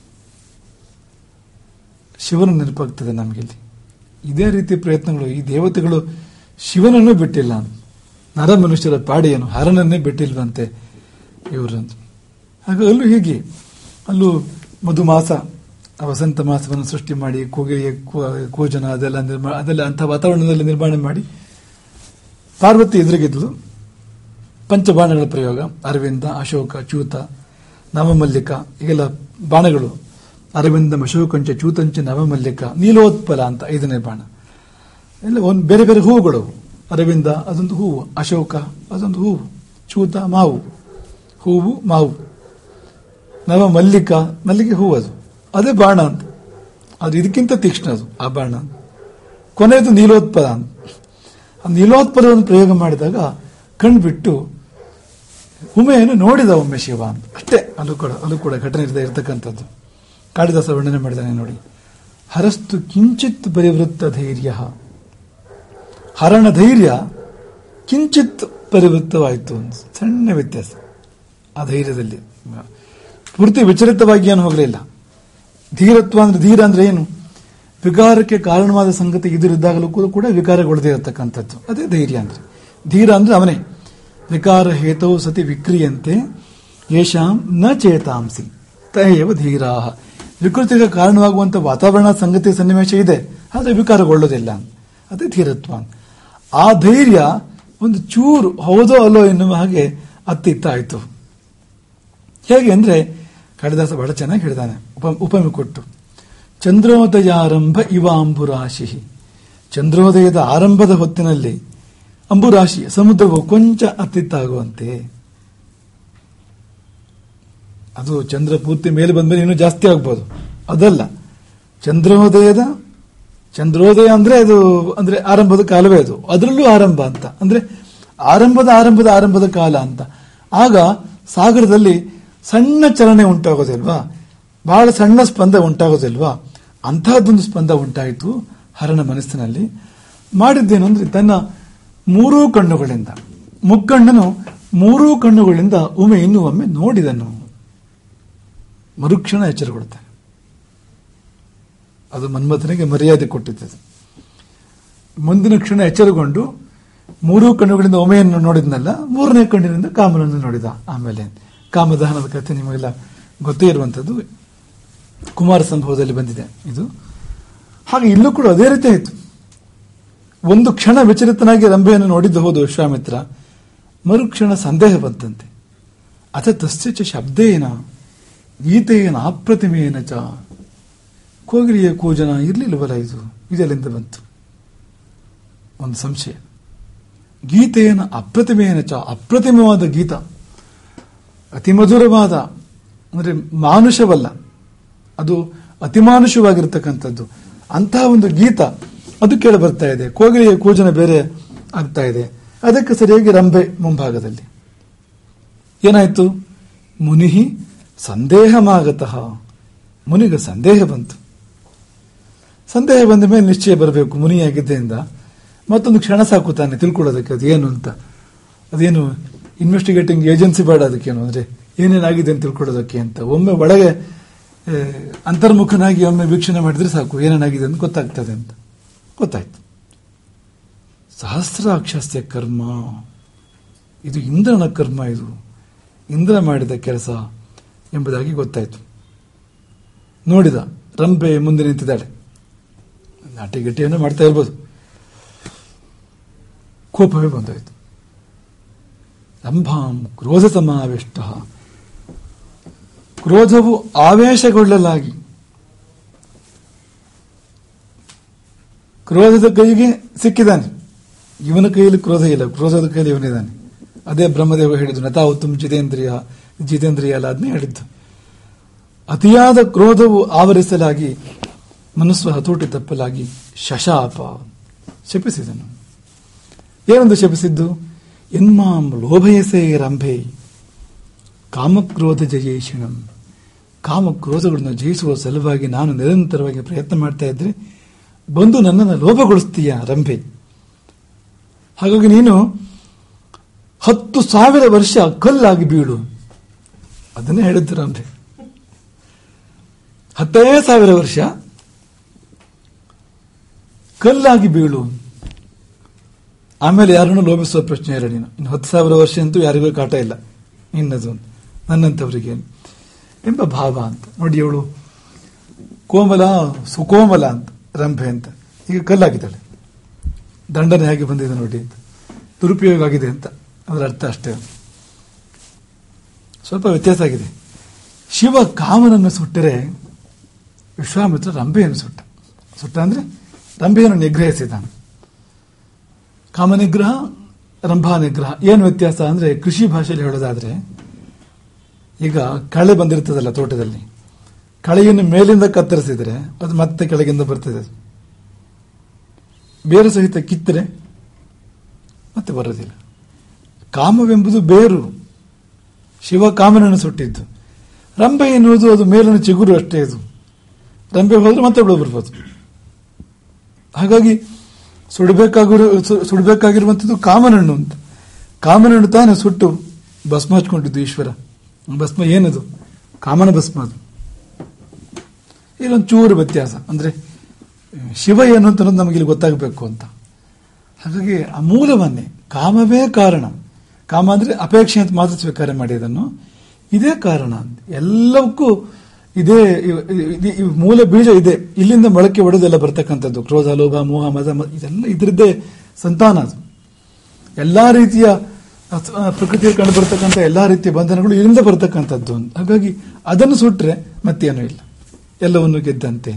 ಶಿವನ ನೆನಪಾಗ್ತದೆ ನಮಗಿಲ್ಲಿ ಇದೇ ರೀತಿ ಪ್ರಯತ್ನಗಳು ಈ ದೇವತೆಗಳು ಶಿವನನ್ನು ಬಿಟ್ಟಿಲ್ಲ ನರ ಮನುಷ್ಯರ ಪಾಡಿಯನ್ನು ಹರನನ್ನೇ ಬಿಟ್ಟಿಲ್ವಂತೆ ಇವರಂತ ಹಾಗೆ ಅಲ್ಲೂ ಹೀಗೆ ಅಲ್ಲೂ ಮಧುಮಾಸ ಆ ವಸಂತ ಮಾಸವನ್ನು ಸೃಷ್ಟಿ ಮಾಡಿ ಕೋಗಿಲೆಯ ಕೋ- ಕೋಜನ ಅದೆಲ್ಲ ನಿರ್ಮಾಣ ಅದೆಲ್ಲ ಅಂಥ ವಾತಾವರಣದಲ್ಲಿ ನಿರ್ಮಾಣ ಮಾಡಿ ಪಾರ್ವತಿ ಎದುರಿಗಿದ್ಲು ಪಂಚಬಾಣಗಳ ಪ್ರಯೋಗ ಅರವಿಂದ ಅಶೋಕ ಚ್ಯೂತ ನವಮಲ್ಲಿಕ ಈಗೆಲ್ಲ ಬಾಣಗಳು ಅರವಿಂದ ಅಶೋಕಂಚ ಚ್ಯೂತಂಚ ನವಮಲ್ಲಿಕ ನೀಲೋತ್ಪಲ ಅಂತ ಐದನೇ ಬಾಣ ಎಲ್ಲ ಒಂದು ಬೇರೆ ಬೇರೆ ಹೂವುಗಳು ಅರವಿಂದ ಅದೊಂದು ಹೂವು ಅಶೋಕ ಅದೊಂದು ಹೂವು ಚೂತ ಮಾವು ಹೂವು ಮಾವು ನವ ಮಲ್ಲಿಕ ಮಲ್ಲಿಗೆ ಹೂವು ಅದು ಅದೇ ಬಾಣ ಅಂತ ಅದು ಇದಕ್ಕಿಂತ ತೀಕ್ಷ್ಣ ಅದು ಆ ಬಾಣ ಕೊನೆಯದು ನೀಲೋತ್ಪಲ ಅಂತ ಆ ನೀಲೋತ್ಪಲವನ್ನು ಪ್ರಯೋಗ ಮಾಡಿದಾಗ ಕಣ್ಬಿಟ್ಟು ಉಮೆಯನ್ನು ನೋಡಿದ ಒಮ್ಮೆ ಶಿವ ಅಂತ ಅಷ್ಟೇ ಅಲ್ಲೂ ಕೂಡ ಅಲ್ಲೂ ಕೂಡ ಘಟನೆ ಇರದೇ ಇರತಕ್ಕಂಥದ್ದು ಕಾಳಿದಾಸ ವರ್ಣನೆ ಮಾಡಿದಾನೆ ನೋಡಿ ಹರಸ್ತು ಕಿಂಚಿತ್ ಪರಿವೃತ್ತ ಧೈರ್ಯ ಹರಣ ಧೈರ್ಯ ಕಿಂಚಿತ್ ಪರಿವೃತ್ತವಾಯಿತು ಒಂದು ಸಣ್ಣ ವ್ಯತ್ಯಾಸ ಆ ಧೈರ್ಯದಲ್ಲಿ ಪೂರ್ತಿ ವಿಚಲಿತವಾಗಿ ಏನು ಹೋಗಲಿಲ್ಲ ಧೀರತ್ವ ಅಂದ್ರೆ ಧೀರ ಅಂದ್ರೆ ಏನು ವಿಕಾರಕ್ಕೆ ಕಾರಣವಾದ ಸಂಗತಿ ಎದುರಿದ್ದಾಗಲೂ ಕೂಡ ಕೂಡ ವಿಕಾರಗೊಳ್ಳದೇ ಇರತಕ್ಕಂಥದ್ದು ಅದೇ ಧೈರ್ಯ ಅಂದ್ರೆ ಧೀರ ಅಂದ್ರೆ ಅವನೇ ವಿಕಾರ ಹೇತವು ಸತಿ ವಿಕ್ರಿಯಂತೆ ಯೇಷಾಂ ನ ಚೇತಾಂಸಿ ತಯೇವ ಧೀರಾಹ ವಿಕೃತಿಗೆ ಕಾರಣವಾಗುವಂತ ವಾತಾವರಣ ಸಂಗತಿ ಸನ್ನಿವೇಶ ಇದೆ ಆದರೆ ವಿಕಾರಗೊಳ್ಳೋದಿಲ್ಲ ಅದೇ ಧೀರತ್ವ ಆ ಧೈರ್ಯ ಒಂದು ಚೂರು ಹೌದೋ ಅಲ್ಲೋ ಎನ್ನುವ ಹಾಗೆ ಅತ್ತಿತ್ತಾಯಿತು ಹೇಗೆ ಅಂದ್ರೆ ಕಾಳಿದಾಸ ಬಹಳ ಚೆನ್ನಾಗಿ ಹೇಳಿದಾನೆ ಉಪ ಉಪಮೆ ಕೊಟ್ಟು ಚಂದ್ರೋದಯಾರಂಭ ಇವ ಅಂಬುರಾಶಿ ಚಂದ್ರೋದಯದ ಆರಂಭದ ಹೊತ್ತಿನಲ್ಲಿ ಅಂಬುರಾಶಿ ಸಮುದ್ರವು ಕೊಂಚ ಅತ್ತಿತ್ತಾಗುವಂತೆ ಅದು ಚಂದ್ರ ಪೂರ್ತಿ ಮೇಲೆ ಬಂದ್ಮೇಲೆ ಇನ್ನೂ ಜಾಸ್ತಿ ಆಗ್ಬೋದು ಅದಲ್ಲ ಚಂದ್ರೋದಯದ ಚಂದ್ರೋದಯ ಅಂದ್ರೆ ಅದು ಅಂದ್ರೆ ಆರಂಭದ ಕಾಲವೇ ಅದು ಅದರಲ್ಲೂ ಆರಂಭ ಅಂತ ಅಂದ್ರೆ ಆರಂಭದ ಆರಂಭದ ಆರಂಭದ ಕಾಲ ಅಂತ ಆಗ ಸಾಗರದಲ್ಲಿ ಸಣ್ಣ ಚಲನೆ ಉಂಟಾಗೋದಿಲ್ವಾ ಬಹಳ ಸಣ್ಣ ಸ್ಪಂದ ಉಂಟಾಗೋದಿಲ್ವಾ ಅಂತಹದ್ದೊಂದು ಸ್ಪಂದ ಉಂಟಾಯಿತು ಹರಣ ಮನಸ್ಸಿನಲ್ಲಿ ಮಾಡಿದ್ದೇನು ಅಂದ್ರೆ ತನ್ನ ಮೂರೂ ಕಣ್ಣುಗಳಿಂದ ಮುಕ್ಕಣ್ಣನು ಮೂರೂ ಕಣ್ಣುಗಳಿಂದ ಒಮ್ಮೆ ಇನ್ನೂ ಒಮ್ಮೆ ನೋಡಿದನು ಮರುಕ್ಷಣ ಎಚ್ಚರಗೊಳ್ತಾನೆ ಅದು ಮನ್ಮಥನಿಗೆ ಮರ್ಯಾದೆ ಕೊಟ್ಟಿದ್ದದು ಮುಂದಿನ ಕ್ಷಣ ಎಚ್ಚರಗೊಂಡು ಮೂರೂ ಕಣ್ಣುಗಳಿಂದ ಒಮೆಯನ್ನು ನೋಡಿದ್ನಲ್ಲ ಮೂರನೇ ಕಣ್ಣಿನಿಂದ ಕಾಮನನ್ನು ನೋಡಿದ ಆಮೇಲೆ ಕಾಮದಹನದ ಕಥೆ ನಿಮಗೆಲ್ಲ ಗೊತ್ತೇ ಇರುವಂಥದ್ದು ಕುಮಾರ ಸಂಭವದಲ್ಲಿ ಬಂದಿದೆ ಇದು ಹಾಗೆ ಇಲ್ಲೂ ಕೂಡ ಅದೇ ರೀತಿ ಆಯಿತು ಒಂದು ಕ್ಷಣ ವಿಚಲಿತನಾಗಿ ರಂಭೆಯನ್ನು ನೋಡಿದ್ದು ಹೋದು ವಿಶ್ವಾಮಿತ್ರ ಮರುಕ್ಷಣ ಸಂದೇಹ ಬಂತಂತೆ ಅಥ ತಸ್ಯ ಚ ಶಬ್ದೇನ ಗೀತೆಯೇನ ಅಪ್ರತಿಮೇನ ಚ ಕೋಗಿಲಿಯ ಕೂಜನ ಇರ್ಲಿಲ್ವಲ್ಲ ಇದು ಇದೆಲ್ಲಿಂದ ಬಂತು ಒಂದು ಸಂಶಯ ಗೀತೆಯನ್ನ ಅಪ್ರತಿಮೆಯನ ಚ ಅಪ್ರತಿಮವಾದ ಗೀತ ಅತಿ ಮಧುರವಾದ ಅಂದ್ರೆ ಮಾನುಷವಲ್ಲ ಅದು ಅತಿಮಾನುಷವಾಗಿರ್ತಕ್ಕಂಥದ್ದು ಅಂತಹ ಒಂದು ಗೀತ ಅದು ಕೇಳಿ ಬರ್ತಾ ಇದೆ ಕೋಗಿಲೆಯ ಕೂಜನ ಬೇರೆ ಆಗ್ತಾ ಇದೆ ಅದಕ್ಕೆ ಸರಿಯಾಗಿ ರಂಭೆ ಮುಂಭಾಗದಲ್ಲಿ ಏನಾಯ್ತು ಮುನಿಹಿ ಸಂದೇಹಮಾಗತಃ ಮುನಿಗೆ ಸಂದೇಹ ಬಂತು ಸಂದೇಹ ಬಂದ ಮೇಲೆ ನಿಶ್ಚಯ ಬರಬೇಕು ಮುನಿಯಾಗಿದ್ದರಿಂದ ಮತ್ತೊಂದು ಕ್ಷಣ ಸಾಕು ತಾನೆ ತಿಳ್ಕೊಳ್ಳೋದಕ್ಕೆ ಅದು ಏನು ಅಂತ ಅದೇನು ಇನ್ವೆಸ್ಟಿಗೇಟಿಂಗ್ ಏಜೆನ್ಸಿ ಬೇಡ ಅದಕ್ಕೇನು ಅಂದ್ರೆ ಏನೇನಾಗಿದೆ ಅಂತ ತಿಳ್ಕೊಳ್ಳೋದಕ್ಕೆ ಅಂತ ಒಮ್ಮೆ ಒಳಗೆ ಆ, ಅಂತರ್ಮುಖನಾಗಿ ಒಮ್ಮೆ ವೀಕ್ಷಣೆ ಮಾಡಿದ್ರೆ ಸಾಕು ಏನೇನಾಗಿದೆ ಅಂತ ಗೊತ್ತಾಗ್ತದೆ ಅಂತ ಗೊತ್ತಾಯ್ತು ಸಹಸ್ರಾಕ್ಷಸ್ಯ ಕರ್ಮ ಇದು ಇಂದ್ರನ ಕರ್ಮ ಇದು ಇಂದ್ರ ಮಾಡಿದ ಕೆಲಸ ಎಂಬುದಾಗಿ ಗೊತ್ತಾಯ್ತು ನೋಡಿದ ರಂಪೆ ಮುಂದೆ ನಿಂತಿದ್ದಾಳೆ ನಾಟಿ ಗಟ್ಟಿಯನ್ನು ಮಾಡ್ತಾ ಇರ್ಬೋದು ಕೋಪವೇ ಬಂದೋಯ್ತು ರಂಭಾಂ ಕ್ರೋಧ ಸಮಾವಿಷ್ಟ ಕ್ರೋಧವು ಆವೇಶಗೊಳ್ಳಲಾಗಿ ಕ್ರೋಧದ ಕೈಗೆ ಸಿಕ್ಕಿದ್ದಾನೆ ಇವನ ಕೈಯಲ್ಲಿ ಕ್ರೋಧ ಇಲ್ಲ ಕ್ರೋಧದ ಕೈಯಲ್ಲಿ ಇವನಿದ್ದಾನೆ ಅದೇ ಬ್ರಹ್ಮದೇವ ಹೇಳಿದ್ದು ನತಾವು ತುಮ್ ಜಿತೇಂದ್ರಿಯ ಜಿತೇಂದ್ರಿಯ ಅಲ್ಲ ಅದನ್ನೇ ಹೇಳಿದ್ದು ಅತಿಯಾದ ಕ್ರೋಧವು ಆವರಿಸಲಾಗಿ ಮನಸ್ಸು ಹತೋಟಿ ತಪ್ಪಲಾಗಿ ಶಶಾಪ ಶಪಿಸಿದನು ಏನೊಂದು ಶಪಿಸಿದ್ದು ಎನ್ಮಾಂ ಲೋಭಯಸೇ ರಂಭೆ ಕಾಮಕ್ರೋಧ ಜಯೇಷಿಣಂ ಕಾಮಕ್ರೋಧಗಳನ್ನು ಜಯಿಸುವ ಸಲುವಾಗಿ ನಾನು ನಿರಂತರವಾಗಿ ಪ್ರಯತ್ನ ಮಾಡ್ತಾ ಇದ್ರೆ ಬಂದು ನನ್ನನ್ನು ಲೋಭಗೊಳಿಸ್ತೀಯ ರಂಭೆ ಹಾಗಾಗಿ ನೀನು ಹತ್ತು ಸಾವಿರ ವರ್ಷ ಕಲ್ಲಾಗಿ ಬೀಳು ಅದನ್ನೇ ಹೇಳಿದ್ದು ರಂಭೆ ಹತ್ತೇ ಸಾವಿರ ವರ್ಷ ಕಲ್ಲಾಗಿ ಬೀಳು ಆಮೇಲೆ ಯಾರನ್ನು ಲೋಭಿಸುವ ಪ್ರಶ್ನೆ ಇಲ್ಲ ನೀನು ಇನ್ನು ಹತ್ತು ಸಾವಿರ ವರ್ಷ ಅಂತೂ ಯಾರಿಗೂ ಕಾಟ ಇಲ್ಲ ನಿನ್ನದು ನನ್ನಂಥವರಿಗೆ ಎಂಬ ಭಾವ ಅಂತ ನೋಡಿ ಅವಳು ಕೋಮಲ ಸುಕೋಮಲ ಅಂತ ರಂಭೆ ಅಂತ ಈಗ ಕಲ್ಲಾಗಿದ್ದಾಳೆ ದಂಡನೆ ಹೇಗೆ ಬಂದಿದೆ ನೋಡಿ ಅಂತ ದುರುಪಯೋಗ ಆಗಿದೆ ಅಂತ ಅದರ ಅರ್ಥ ಅಷ್ಟೇ ಸ್ವಲ್ಪ ವ್ಯತ್ಯಾಸ ಆಗಿದೆ ಶಿವ ಕಾಮನನ್ನು ಸುಟ್ಟರೆ ವಿಶ್ವಾಮಿತ್ರ ರಂಭೆಯನ್ನು ಸುಟ್ಟ ಸುಟ್ಟ ಅಂದ್ರೆ ರಂಭೆಯನ್ನು ನಿಗ್ರಹಿಸಿದ ಕಾಮನಿಗ್ರಹ ರಂಭಾ ನಿಗ್ರಹ ಏನು ವ್ಯತ್ಯಾಸ ಅಂದ್ರೆ ಕೃಷಿ ಭಾಷೆಯಲ್ಲಿ ಹೇಳೋದಾದ್ರೆ ಈಗ ಕಳೆ ಬಂದಿರ್ತದಲ್ಲ ತೋಟದಲ್ಲಿ ಕಳೆಯನ್ನು ಮೇಲಿಂದ ಕತ್ತರಿಸಿದ್ರೆ ಅದು ಮತ್ತೆ ಕೆಳಗಿಂದ ಬರ್ತದೆ ಅದು. ಬೇರು ಸಹಿತ ಕಿತ್ತರೆ ಮತ್ತೆ ಬರೋದಿಲ್ಲ ಕಾಮವೆಂಬುದು ಬೇರು ಶಿವ ಕಾಮನನ್ನು ಸುಟ್ಟಿದ್ದು ರಂಭೆ ಎನ್ನುವುದು ಅದು ಮೇಲಿನ ಚಿಗುರು ಅಷ್ಟೇ ಅದು ರಂಭೆ ಹೋದ್ರೆ ಮತ್ತೆ ಬಿಡು ಬರ್ಬೋದು ಹಾಗಾಗಿ ಸುಡಬೇಕಾಗಿರೋ ಸು- ಸುಡಬೇಕಾಗಿರುವಂಥದ್ದು ಕಾಮನಹಣ್ಣು ಅಂತ ಕಾಮನಹಣ್ಣು ತಾನೇ ಸುಟ್ಟು ಭಸ್ಮ ಹಚ್ಕೊಂಡಿದ್ದು ಈಶ್ವರ ಭಸ್ಮ ಏನದು ಕಾಮನ ಭಸ್ಮ ಅದು ಇಲ್ಲೊಂದು ಚೂರು ವ್ಯತ್ಯಾಸ ಅಂದ್ರೆ ಶಿವ ಏನು ಅಂತ ಅನ್ನೋದು ನಮಗೆ ಇಲ್ಲಿ ಗೊತ್ತಾಗಬೇಕು ಅಂತ ಹಾಗಾಗಿ ಆ ಮೂಲವನ್ನೇ ಕಾಮವೇ ಕಾರಣ ಕಾಮ ಅಂದ್ರೆ ಅಪೇಕ್ಷೆ ಅಂತ ಮಾತ್ರ ಸ್ವೀಕಾರ ಮಾಡಿ ಅದನ್ನು ಇದೇ ಕಾರಣ ಅಂತ ಎಲ್ಲವಕ್ಕೂ ಇದೇ ಇವ್- ಇದ್- ಇವ್ ಮೂಲ ಬೀಜ ಇದೆ ಇಲ್ಲಿಂದ ಮೊಳಕೆ ಒಡೆದೆಲ್ಲ ಬರ್ತಕ್ಕಂಥದ್ದು ಕ್ರೋಧ ಲೋಭ ಮೋಹ ಮದ ಮ- ಇದೆಲ್ಲ ಇದರದ್ದೇ ಸಂತಾನ ಅದು ಎಲ್ಲಾ ರೀತಿಯ ಅಸ್- ಆ, ಪ್ರಕೃತಿಯಲ್ಲಿ ಕಂಡು ಬರ್ತಕ್ಕಂಥ ಎಲ್ಲಾ ರೀತಿಯ ಬಂಧನಗಳು ಇಲ್ಲಿಂದ ಬರ್ತಕ್ಕಂಥದ್ದು ಅಂತ. ಹಾಗಾಗಿ ಅದನ್ನು ಸುಟ್ರೆ ಮತ್ತೇನೂ ಇಲ್ಲ ಎಲ್ಲವನ್ನು ಗೆದ್ದಂತೆ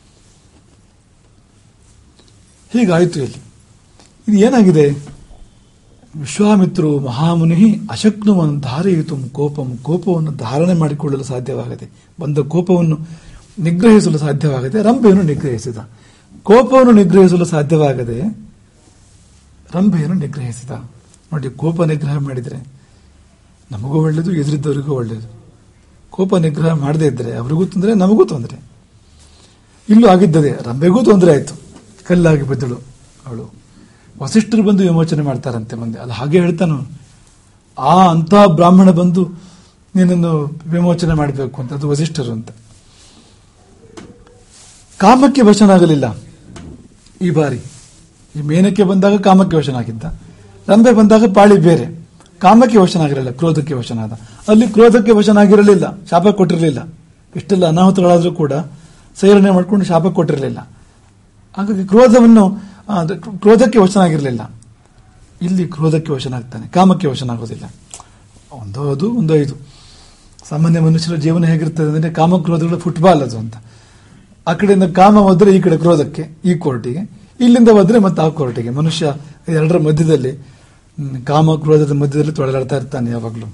ಹೀಗಾಯಿತು ಇಲ್ಲಿ ಇದು ಏನಾಗಿದೆ ವಿಶ್ವಾಮಿತ್ರರು ಮಹಾಮುನಿ ಅಶಕ್ನುವನ್ನು ಧಾರೆಯಿತು ಕೋಪಂ ಕೋಪವನ್ನು ಧಾರಣೆ ಮಾಡಿಕೊಳ್ಳಲು ಸಾಧ್ಯವಾಗದೆ ಬಂದ ಕೋಪವನ್ನು ನಿಗ್ರಹಿಸಲು ಸಾಧ್ಯವಾಗದೆ ರಂಭೆಯನ್ನು ನಿಗ್ರಹಿಸಿದ ಕೋಪವನ್ನು ನಿಗ್ರಹಿಸಲು ಸಾಧ್ಯವಾಗದೆ ರಂಭೆಯನ್ನು ನಿಗ್ರಹಿಸಿದ ನೋಡಿ ಕೋಪ ನಿಗ್ರಹ ಮಾಡಿದರೆ ನಮಗೂ ಒಳ್ಳೆಯದು ಎದುರಿದ್ದವರಿಗೂ ಒಳ್ಳೆಯದು ಕೋಪ ನಿಗ್ರಹ ಮಾಡದೇ ಇದ್ದರೆ ಅವರಿಗೂ ತೊಂದರೆ ನಮಗೂ ತೊಂದರೆ ಇಲ್ಲೂ ಆಗಿದ್ದದೆ ರಂಬೆಗೂ ತೊಂದರೆ ಆಯಿತು ಕಲ್ಲಾಗಿ ಬಿದ್ದಳು ಅವಳು ವಸಿಷ್ಠರು ಬಂದು ವಿಮೋಚನೆ ಮಾಡ್ತಾರಂತೆ ಮುಂದೆ ಅದು ಹಾಗೆ ಹೇಳ್ತಾನು ಆ ಅಂತ ಬ್ರಾಹ್ಮಣ ಬಂದು ನಿನ್ನನ್ನು ವಿಮೋಚನೆ ಮಾಡಬೇಕು ಅಂತ ಅದು ವಸಿಷ್ಠರು ಅಂತ ಕಾಮಕ್ಕೆ ವಶನಾಗಲಿಲ್ಲ ಈ ಬಾರಿ ಈ ಮೇನಕ್ಕೆ ಬಂದಾಗ ಕಾಮಕ್ಕೆ ವಶನಾಗಿದ್ದ ರಂಬೆ ಬಂದಾಗ ಪಾಳಿ ಬೇರೆ ಕಾಮಕ್ಕೆ ವಶನಾಗಿರಲಿಲ್ಲ ಕ್ರೋಧಕ್ಕೆ ವಶನಾದ ಅಲ್ಲಿ ಕ್ರೋಧಕ್ಕೆ ವಶನಾಗಿರಲಿಲ್ಲ ಶಾಪ ಕೊಟ್ಟಿರಲಿಲ್ಲ ಇಷ್ಟೆಲ್ಲ ಅನಾಹುತಗಳಾದರೂ ಕೂಡ ಸೇವನೆ ಮಾಡಿಕೊಂಡು ಶಾಪ ಕೊಟ್ಟಿರಲಿಲ್ಲ ಹಾಗಾಗಿ ಕ್ರೋಧವನ್ನು ಆ, ಅದು ಕ್ರೋಧಕ್ಕೆ ವಶನಾಗಿರಲಿಲ್ಲ ಇಲ್ಲಿ ಕ್ರೋಧಕ್ಕೆ ವಶನಾಗ್ತಾನೆ ಕಾಮಕ್ಕೆ ವಶನಾಗೋದಿಲ್ಲ ಒಂದು ಅದು ಒಂದು ಐದು ಸಾಮಾನ್ಯ ಮನುಷ್ಯರ ಜೀವನ ಹೇಗಿರ್ತದೆ ಅಂದ್ರೆ ಕಾಮಕ್ರೋಧಗಳ ಫುಟ್ಬಾಲ್ ಅದು ಅಂತ ಆ ಕಡೆಯಿಂದ ಕಾಮ ಹೋದ್ರೆ ಈ ಕಡೆ ಕ್ರೋಧಕ್ಕೆ ಈ ಕೋರ್ಟಿಗೆ ಇಲ್ಲಿಂದ ಹೋದ್ರೆ ಮತ್ತೆ ಆ ಕೋರ್ಟಿಗೆ ಮನುಷ್ಯ ಎರಡರ ಮಧ್ಯದಲ್ಲಿ ಹ್ಮ್, ಕಾಮ ಕ್ರೋಧದ ಮಧ್ಯದಲ್ಲಿ ತೊಳಲಾಡ್ತಾ ಇರ್ತಾನೆ ಯಾವಾಗಲೂ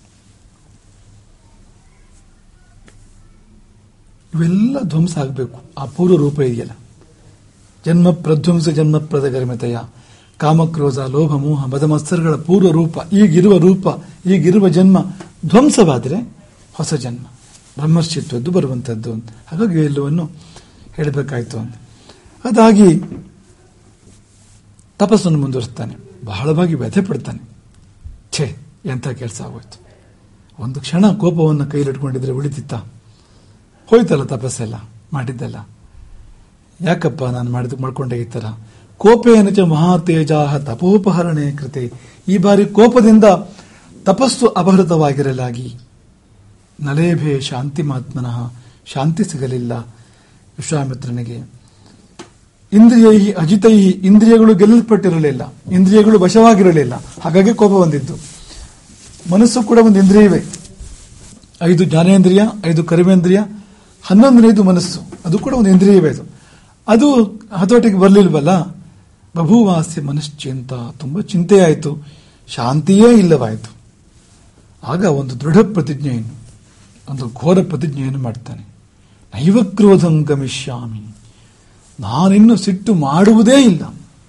ಇವೆಲ್ಲ ಧ್ವಂಸ ಆಗಬೇಕು ಆ ಪೂರ್ವ ರೂಪ ಇದೆಯಲ್ಲ ಜನ್ಮ ಪ್ರಧ್ವಂಸ ಜನ್ಮ ಪ್ರದಗರ್ಮಿತೆಯ ಕಾಮಕ್ರೋಧ ಲೋಭ ಮೋಹ ಮದಮತ್ಸರಗಳ ಪೂರ್ವ ರೂಪ ಈಗಿರುವ ರೂಪ ಈಗಿರುವ ಜನ್ಮ ಧ್ವಂಸವಾದರೆ ಹೊಸ ಜನ್ಮ ಬ್ರಹ್ಮರ್ಷಿತ್ವದ್ದು ಬರುವಂಥದ್ದು ಅಂತ ಹಾಗಾಗಿ ಎಲ್ಲವನ್ನು ಹೇಳಬೇಕಾಯ್ತು ಅಂತ ಅದಾಗಿ ತಪಸ್ಸನ್ನು ಮುಂದುವರಿಸ್ತಾನೆ ಬಹಳವಾಗಿ ವ್ಯಥೆ ಪಡ್ತಾನೆ ಛೇ ಎಂಥ ಕೆಲಸ ಆಗೋಯ್ತು ಒಂದು ಕ್ಷಣ ಕೋಪವನ್ನು ಕೈಲಿಟ್ಕೊಂಡಿದ್ರೆ ಉಳಿತಿತ್ತ ಹೋಯ್ತಲ್ಲ ತಪಸ್ಸೆಲ್ಲ ಮಾಡಿದ್ದೆಲ್ಲ ಯಾಕಪ್ಪ ನಾನು ಮಾಡಿದ ಮಾಡ್ಕೊಂಡೆ ಈ ತರ ಕೋಪೇನ ಚ ಮಹಾತೇಜಾಹ ತಪೋಪಹರಣೆ ಕೃತೆ ಈ ಬಾರಿ ಕೋಪದಿಂದ ತಪಸ್ಸು ಅಪಹೃತವಾಗಿರಲಾಗಿ ನಲೇಭೆ ಶಾಂತಿ ಮಾತ್ಮನಃ ಶಾಂತಿ ಸಿಗಲಿಲ್ಲ ವಿಶ್ವಾಮಿತ್ರನಿಗೆ ಇಂದ್ರಿಯೈ ಅಜಿತೈ ಇಂದ್ರಿಯಗಳು ಗೆಲ್ಲಲ್ಪಟ್ಟಿರಲಿಲ್ಲ ಇಂದ್ರಿಯಗಳು ವಶವಾಗಿರಲಿಲ್ಲ ಹಾಗಾಗಿ ಕೋಪ ಬಂದಿದ್ದು ಮನಸ್ಸು ಕೂಡ ಒಂದು ಇಂದ್ರಿಯವೇ ಐದು ಜ್ಞಾನೇಂದ್ರಿಯ ಐದು ಕರ್ಮೇಂದ್ರಿಯ ಹನ್ನೊಂದನೇದು ಮನಸ್ಸು ಅದು ಕೂಡ ಒಂದು ಇಂದ್ರಿಯವೇ ಅದು ಅದು ಹತೋಟಿಗೆ ಬರಲಿಲ್ವಲ್ಲ ಬಭೂವಾಸ್ಯ ಮನಶ್ಚಿಂತ ತುಂಬಾ ಚಿಂತೆಯಾಯಿತು ಶಾಂತಿಯೇ ಇಲ್ಲವಾಯಿತು ಆಗ ಒಂದು ದೃಢ ಪ್ರತಿಜ್ಞೆಯನ್ನು ಒಂದು ಘೋರ ಪ್ರತಿಜ್ಞೆಯನ್ನು ಮಾಡ್ತಾನೆ ನೈವ ಕ್ರೋಧಂ ಗಮಿಷ್ಯಾಮಿ ನಾನಿನ್ನು ಸಿಟ್ಟು ಮಾಡುವುದೇ ಇಲ್ಲ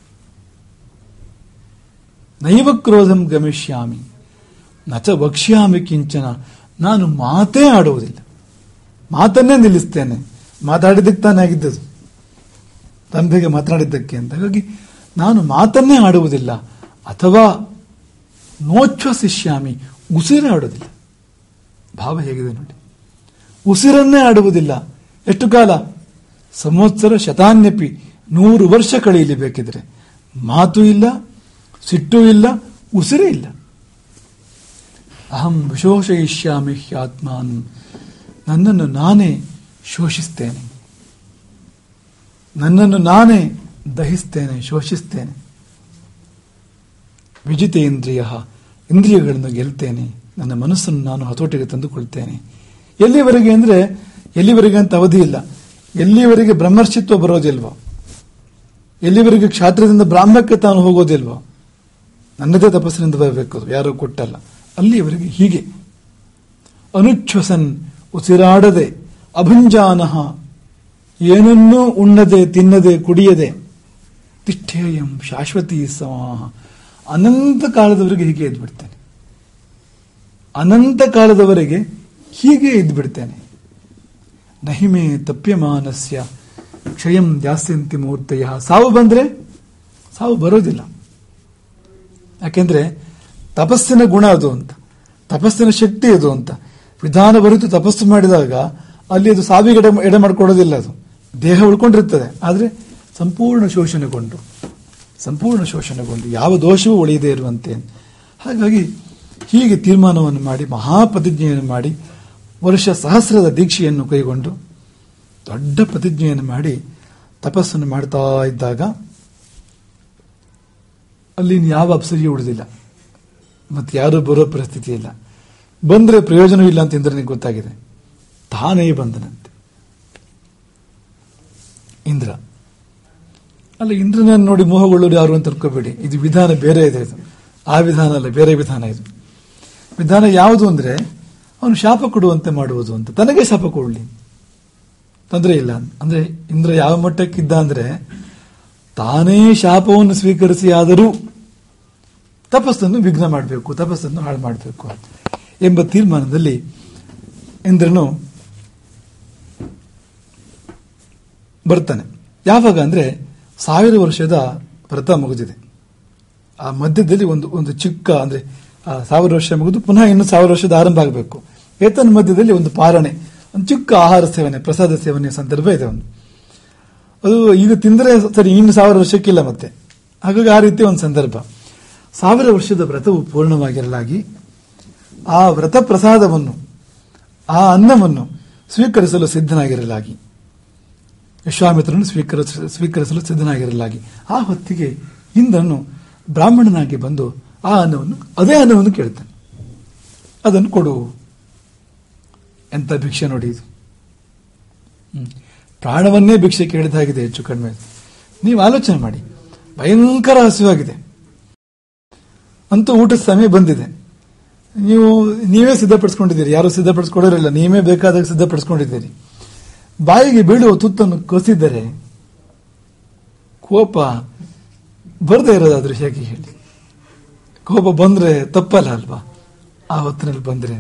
ನೈವ ಕ್ರೋಧಂ ಗಮಿಷ್ಯಾಮಿ ನಚ ವಕ್ಷ್ಯಾಮಿ ಕಿಂಚನ ನಾನು ಮಾತೇ ಆಡುವುದಿಲ್ಲ ಮಾತನ್ನೇ ನಿಲ್ಲಿಸ್ತೇನೆ ಮಾತಾಡಿದ್ದಕ್ಕೆ ತಾನೇ ಆಗಿದ್ದದು ರಂಭೆಗೆ ಮಾತನಾಡಿದ್ದಕ್ಕೆ ಅಂತ ಹಾಗಾಗಿ ನಾನು ಮಾತನ್ನೇ ಆಡುವುದಿಲ್ಲ ಅಥವಾ ನೋಚ್ಛ್ವಸಿಷ್ಯಾಮಿ ಉಸಿರೇ ಆಡುವುದಿಲ್ಲ ಭಾವ ಹೇಗಿದೆ ನೋಡಿ ಉಸಿರನ್ನೇ ಆಡುವುದಿಲ್ಲ ಎಷ್ಟು ಕಾಲ ಸಂವತ್ಸರ ಶತಾನ್ಯಪಿ ನೂರು ವರ್ಷ ಕಳೆಯಲಿ ಬೇಕಿದ್ರೆ ಮಾತು ಇಲ್ಲ ಸಿಟ್ಟು ಇಲ್ಲ ಉಸಿರೇ ಇಲ್ಲ ಅಹಂ ವಿಶೋಷಯಿಷ್ಯಾಮಿ ಹ್ಯಾತ್ಮಾನ್ ನನ್ನನ್ನು ನಾನೇ ಶೋಷಿಸ್ತೇನೆ ನನ್ನನ್ನು ನಾನೇ ದಹಿಸ್ತೇನೆ ಶೋಷಿಸ್ತೇನೆ ವಿಜಿತೇಂದ್ರಿಯ ಇಂದ್ರಿಯಗಳನ್ನು ಗೆಲ್ತೇನೆ ನನ್ನ ಮನಸ್ಸನ್ನು ನಾನು ಹತೋಟಿಗೆ ತಂದುಕೊಳ್ತೇನೆ ಎಲ್ಲಿವರೆಗೆ ಅಂದ್ರೆ ಎಲ್ಲಿವರೆಗೆ ಅಂತ ಅವಧಿ ಇಲ್ಲ ಎಲ್ಲಿವರೆಗೆ ಬ್ರಹ್ಮರ್ಷಿತ್ವ ಬರೋದಿಲ್ವೋ ಎಲ್ಲಿವರೆಗೆ ಕ್ಷಾತ್ರದಿಂದ ಬ್ರಾಹ್ಮಕ್ಕೆ ತಾನು ಹೋಗೋದಿಲ್ವೋ ನನ್ನದೇ ತಪಸ್ಸಿನಿಂದ ಬರಬೇಕು ಅದು, ಯಾರೂ ಕೊಟ್ಟಲ್ಲ ಅಲ್ಲಿಯವರೆಗೆ ಹೀಗೆ ಅನುಚ್ಛ್ವಸನ್ ಉಸಿರಾಡದೆ ಅಭುಂಜಾನಃ ಏನನ್ನೂ ಉಣ್ಣದೆ ತಿನ್ನದೆ ಕುಡಿಯದೆ ತಿಷ್ಠೇಯಂ ಶಾಶ್ವತಿ ಸಮಾಹ ಅನಂತ ಕಾಲದವರೆಗೆ ಹೀಗೆ ಇದ್ಬಿಡ್ತೇನೆ ಅನಂತ ಕಾಲದವರೆಗೆ ಹೀಗೆ ಇದ್ಬಿಡ್ತೇನೆ ನಹಿಮೆ ತಪ್ಯಮಾನಸ್ಯ ಕ್ಷಯಂ ಜಾಸ್ತಿಂತಿ ಮೂರ್ತಯ ಸಾವು ಬಂದ್ರೆ ಸಾವು ಬರೋದಿಲ್ಲ ಯಾಕೆಂದ್ರೆ ತಪಸ್ಸಿನ ಗುಣ ಅದು ಅಂತ ತಪಸ್ಸಿನ ಶಕ್ತಿ ಅದು ಅಂತ ವಿಧಾನ ಬರುತ್ತು ತಪಸ್ಸು ಮಾಡಿದಾಗ ಅಲ್ಲಿ ಅದು ಸಾವಿಗೆ ಎಡೆ ಎಡೆ ಮಾಡಿಕೊಡೋದಿಲ್ಲ ಅದು ದೇಹ ಉಳ್ಕೊಂಡಿರ್ತದೆ ಆದರೆ ಸಂಪೂರ್ಣ ಶೋಷಣೆಗೊಂಡು ಸಂಪೂರ್ಣ ಶೋಷಣೆಗೊಂಡು ಯಾವ ದೋಷವೂ ಉಳಿಯದೇ ಇರುವಂತೆ ಹಾಗಾಗಿ ಹೀಗೆ ತೀರ್ಮಾನವನ್ನು ಮಾಡಿ ಮಹಾಪ್ರತಿಜ್ಞೆಯನ್ನು ಮಾಡಿ ವರ್ಷ ಸಹಸ್ರದ ದೀಕ್ಷೆಯನ್ನು ಕೈಗೊಂಡು ದೊಡ್ಡ ಪ್ರತಿಜ್ಞೆಯನ್ನು ಮಾಡಿ ತಪಸ್ಸನ್ನು ಮಾಡ್ತಾ ಇದ್ದಾಗ ಅಲ್ಲಿ ಇನ್ನು ಯಾವ ಅಪ್ಸರಿಯೂ ಉಳಿದಿಲ್ಲ ಮತ್ತೆ ಯಾರು ಬರೋ ಪರಿಸ್ಥಿತಿ ಇಲ್ಲ ಬಂದ್ರೆ ಪ್ರಯೋಜನವಿಲ್ಲ ಅಂತ ಇಂದ್ರನಿಗೆ ಗೊತ್ತಾಗಿದೆ ತಾನೇ ಬಂದನಂತೆ ಇಂದ್ರ ಅಲ್ಲ ಇಂದ್ರನನ್ನು ನೋಡಿ ಮೋಹಗೊಳ್ಳೋರು ಯಾರು ಅಂತ ಅನ್ಕೋಬೇಡಿ ಇದು ವಿಧಾನ ಬೇರೆ ಇದೆ ಇದು ಆ ವಿಧಾನ ಅಲ್ಲ ಬೇರೆ ವಿಧಾನ ಇದು ವಿಧಾನ ಯಾವುದು ಅಂದ್ರೆ ಅವನು ಶಾಪ ಕೊಡುವಂತೆ ಮಾಡುವುದು ಅಂತ ತನಗೆ ಶಾಪ ಕೊಡಲಿ ತೊಂದರೆ ಇಲ್ಲ ಅಂದ್ರೆ ಇಂದ್ರ ಯಾವ ಮಟ್ಟಕ್ಕಿದ್ದ ಅಂದ್ರೆ ತಾನೇ ಶಾಪವನ್ನು ಸ್ವೀಕರಿಸಿ ಆದರೂ ತಪಸ್ಸನ್ನು ವಿಘ್ನ ಮಾಡಬೇಕು ತಪಸ್ಸನ್ನು ಹಾಳು ಮಾಡಬೇಕು ಎಂಬ ತೀರ್ಮಾನದಲ್ಲಿ ಇಂದ್ರನು ಬರ್ತಾನೆ ಯಾವಾಗ ಅಂದ್ರೆ ಸಾವಿರ ವರ್ಷದ ವ್ರತ ಮುಗಿದಿದೆ ಆ ಮಧ್ಯದಲ್ಲಿ ಒಂದು ಒಂದು ಚಿಕ್ಕ ಅಂದ್ರೆ ಆ ಸಾವಿರ ವರ್ಷ ಮುಗಿದು ಪುನಃ ಇನ್ನು ಸಾವಿರ ವರ್ಷದ ಆರಂಭ ಆಗಬೇಕು ಏತನ ಮಧ್ಯದಲ್ಲಿ ಒಂದು ಪಾರಣೆ ಒಂದು ಚಿಕ್ಕ ಆಹಾರ ಸೇವನೆ ಪ್ರಸಾದ ಸೇವನೆ ಸಂದರ್ಭ ಇದೆ ಒಂದು ಅದು ಈಗ ತಿಂದರೆ ಸರಿ ಇನ್ನು ಸಾವಿರ ವರ್ಷಕ್ಕಿಲ್ಲ ಮತ್ತೆ ಹಾಗಾಗಿ ಆ ರೀತಿ ಒಂದು ಸಂದರ್ಭ ಸಾವಿರ ವರ್ಷದ ವ್ರತವು ಪೂರ್ಣವಾಗಿರಲಾಗಿ ಆ ವ್ರತ ಪ್ರಸಾದವನ್ನು ಆ ಅನ್ನವನ್ನು ಸ್ವೀಕರಿಸಲು ಸಿದ್ಧನಾಗಿರಲಾಗಿ ವಿಶ್ವಾಮಿತ್ರನು ಸ್ವೀಕರಿಸ ಸ್ವೀಕರಿಸಲು ಸಿದ್ಧನಾಗಿರಲಾಗಿ ಆ ಹೊತ್ತಿಗೆ ಇಂದ್ರನು ಬ್ರಾಹ್ಮಣನಾಗಿ ಬಂದು ಆ ಅನ್ನವನ್ನು ಅದೇ ಅನ್ನವನ್ನು ಕೇಳ್ತಾನೆ ಅದನ್ನು ಕೊಡು ಎಂತ ಭಿಕ್ಷೆ ನೋಡಿ ಇದು ಹ್ಮ್. ಪ್ರಾಣವನ್ನೇ ಭಿಕ್ಷೆ ಕೇಳಿದಾಗಿದೆ ಹೆಚ್ಚು ಕಡಿಮೆ ನೀವು ಆಲೋಚನೆ ಮಾಡಿ ಭಯಂಕರ ಹಸಿವಾಗಿದೆ ಅಂತೂ ಊಟದ ಸಮಯ ಬಂದಿದೆ ನೀವು ನೀವೇ ಸಿದ್ಧಪಡಿಸ್ಕೊಂಡಿದ್ದೀರಿ ಯಾರು ಸಿದ್ಧಪಡಿಸ್ಕೊಡೋರಿಲ್ಲ ನೀವೇ ಬೇಕಾದಾಗ ಸಿದ್ಧಪಡಿಸ್ಕೊಂಡಿದ್ದೀರಿ ಬಾಯಿಗೆ ಬೀಳುವ ತುತ್ತನ್ನು ಕಸಿದರೆ ಕೋಪ ಬರದೇ ಇರೋದಾದ್ರೆ ಹೇಗೆ ಹೇಳಿ ಕೋಪ ಬಂದ್ರೆ ತಪ್ಪಲ್ಲ ಅಲ್ವಾ ಆ ಹೊತ್ತಿನಲ್ಲಿ ಬಂದ್ರೆ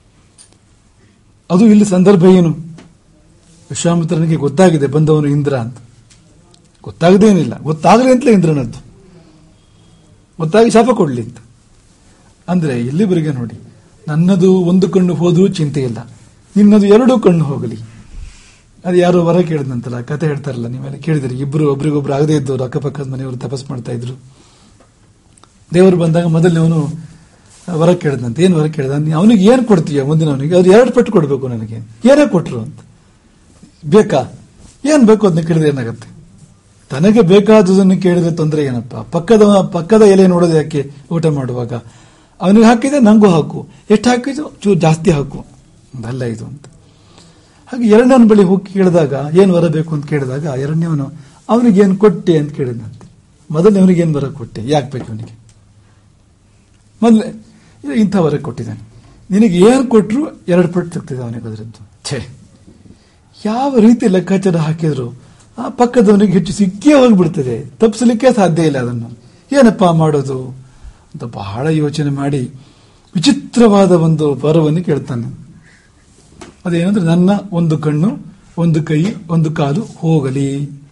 ಅದು ಇಲ್ಲಿ ಸಂದರ್ಭ ಏನು ವಿಶ್ವಾಮಿತ್ರನಿಗೆ ಗೊತ್ತಾಗಿದೆ ಬಂದವನು ಇಂದ್ರ ಅಂತ ಗೊತ್ತಾಗದೇನಿಲ್ಲ ಗೊತ್ತಾಗಲಿ ಅಂತಲೇ ಇಂದ್ರನದ್ದು ಗೊತ್ತಾಗಿ ಶಾಪ ಕೊಡ್ಲಿ ಅಂತ ಅಂದ್ರೆ ಇಲ್ಲಿವರೆಗೆ ನೋಡಿ ನನ್ನದು ಒಂದು ಕಣ್ಣು ಹೋದ್ರೂ ಚಿಂತೆ ಇಲ್ಲ ನಿನ್ನದು ಎರಡು ಕಣ್ಣು ಹೋಗಲಿ ಅದು ಯಾರೋ ವರ ಕೇಳಿದಂತಲ್ಲ ಕತೆ ಹೇಳ್ತಾರಲ್ಲ ನೀವೆಲ್ಲ ಕೇಳಿದಿರಿ ಇಬ್ರು ಒಬ್ರಿಗೊಬ್ರು ಆಗದೇ ಇದ್ದವರು ಅಕ್ಕಪಕ್ಕದ ಮನೆಯವರು ತಪಸ್ ಮಾಡ್ತಾ ಇದ್ರು ದೇವರು ಬಂದಾಗ ಮೊದಲನೇವನು ವರ ಕೇಳಿದಂತೆ ಏನು ವರ ಕೇಳಿದ ನೀ ಅವನಿಗೆ ಏನು ಕೊಡ್ತೀಯ ಮುಂದಿನವನಿಗೆ ಅವ್ರು ಎರಡು ಪಟ್ಟು ಕೊಡಬೇಕು ನನಗೆ ಏನೇ ಕೊಟ್ರು ಅಂತ ಬೇಕಾ ಏನ್ ಬೇಕು ಅದನ್ನ ಕೇಳಿದ್ರೆ ಏನಾಗುತ್ತೆ ತನಗೆ ಬೇಕಾದುದನ್ನು ಕೇಳಿದ್ರೆ ತೊಂದರೆ ಏನಪ್ಪ ಪಕ್ಕದ ಪಕ್ಕದ ಎಲೆ ನೋಡೋದು ಯಾಕೆ ಊಟ ಮಾಡುವಾಗ ಅವನಿಗೆ ಹಾಕಿದ್ರೆ ನಂಗೂ ಹಾಕು ಎಷ್ಟು ಹಾಕಿದ್ರು ಚೂ ಜಾಸ್ತಿ ಹಾಕು ಅದಲ್ಲ ಇದು ಅಂತ ಹಾಗೆ ಎರಡನೇ ಬಳಿ ಹೋಗಿ ಕೇಳಿದಾಗ ಏನು ವರ ಬೇಕು ಅಂತ ಕೇಳಿದಾಗ ಎರಡನೇವನು ಅವನಿಗೆ ಏನು ಕೊಟ್ಟೆ ಅಂತ ಕೇಳಿದಂತೆ ಮೊದಲನೇವನಿಗೆ ಏನು ವರ ಕೊಟ್ಟೆ ಯಾಕೆ ಬೇಕು ಅವನಿಗೆ ಮೊದಲೇ ಇಂಥ ವರ ಕೊಟ್ಟಿದ್ದಾನೆ ನಿನಗೆ ಏನು ಕೊಟ್ಟರು ಎರಡು ಪಟ್ಟು ಸಿಗ್ತಿದೆ ಅವನಿಗೆ ಅದರದ್ದು ಛೇ ಯಾವ ರೀತಿ ಲೆಕ್ಕಾಚಾರ ಹಾಕಿದ್ರು ಆ ಪಕ್ಕದವನಿಗೆ ಹೆಚ್ಚು ಸಿಕ್ಕೇ ಹೋಗ್ಬಿಡ್ತದೆ ತಪ್ಪಿಸಲಿಕ್ಕೆ ಸಾಧ್ಯ ಇಲ್ಲ ಅದನ್ನು ಏನಪ್ಪಾ ಮಾಡೋದು ಅಂತ ಬಹಳ ಯೋಚನೆ ಮಾಡಿ ವಿಚಿತ್ರವಾದ ಒಂದು ವರವನ್ನು ಕೇಳ್ತಾನೆ ಅದೇನಂದ್ರೆ ನನ್ನ ಒಂದು ಕಣ್ಣು ಒಂದು ಕೈ ಒಂದು ಕಾಲು ಹೋಗಲಿ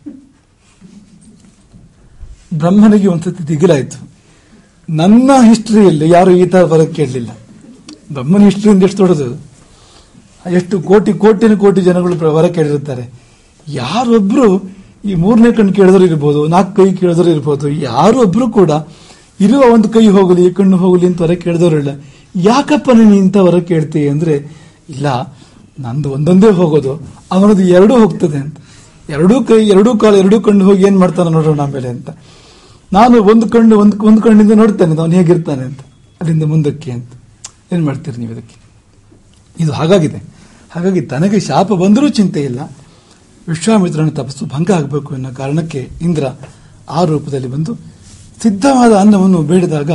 ಬ್ರಹ್ಮನಿಗೆ ಒಂದ್ಸತಿ ದಿಗಿಲಾಯ್ತು ನನ್ನ ಹಿಸ್ಟ್ರಿಯಲ್ಲಿ ಯಾರು ಈ ತರ ವರ ಕೇಳಲಿಲ್ಲ ಬ್ರಹ್ಮನ ಹಿಸ್ಟ್ರಿಯಿಂದ ಎಷ್ಟು ದೊಡ್ಡದು ಎಷ್ಟು ಕೋಟಿ ಕೋಟಿನ ಕೋಟಿ ಜನಗಳು ಪ್ರ- ವರ ಕೇಳಿರ್ತಾರೆ ಯಾರೊಬ್ರು ಈ ಮೂರನೇ ಕಣ್ಣು ಕೇಳಿದ್ರು ಇರ್ಬೋದು ನಾಲ್ಕು ಕೈ ಕೇಳಿದ್ರು ಇರ್ಬೋದು ಯಾರೊಬ್ರು ಕೂಡ ಇರುವ ಒಂದು ಕೈ ಹೋಗಲಿ ಕಣ್ಣು ಹೋಗಲಿ ಅಂತ ವರ ಕೇಳಿದವರಿಲ್ಲ ಯಾಕಪ್ಪ ನೀನು ಇಂಥ ವರ ಕೇಳ್ತೀಯ ಅಂದ್ರೆ ಇಲ್ಲ ನಂದು ಒಂದೊಂದೇ ಹೋಗೋದು ಅವನದು ಎರಡೂ ಹೋಗ್ತದೆ ಅಂತ ಎರಡೂ ಕೈ ಎರಡೂ ಕಾಲು ಎರಡೂ ಕಣ್ಣು ಹೋಗಿ ಏನ್ ಮಾಡ್ತಾನೆ ನೋಡೋಣ ಆಮೇಲೆ ಅಂತ ನಾನು ಒಂದು ಕಣ್ಣು ಒಂದು ಒಂದು ಕಣ್ಣಿಂದ ನೋಡ್ತಾನೆ ಅವನು ಹೇಗಿರ್ತಾನೆ ಅಂತ ಅಲ್ಲಿಂದ ಮುಂದಕ್ಕೆ ಅಂತ ಏನ್ ಮಾಡ್ತೀರಿ ನೀವು ಇದಕ್ಕೆ ಇದು ಹಾಗಾಗಿದೆ ಹಾಗಾಗಿ ತನಗೆ ಶಾಪ ಬಂದರೂ ಚಿಂತೆ ಇಲ್ಲ ವಿಶ್ವಾಮಿತ್ರನ ತಪಸ್ಸು ಭಂಗ ಆಗಬೇಕು ಅನ್ನೋ ಕಾರಣಕ್ಕೆ ಇಂದ್ರ ಆ ರೂಪದಲ್ಲಿ ಬಂದು ಸಿದ್ಧವಾದ ಅನ್ನವನ್ನು ಬೇಡಿದಾಗ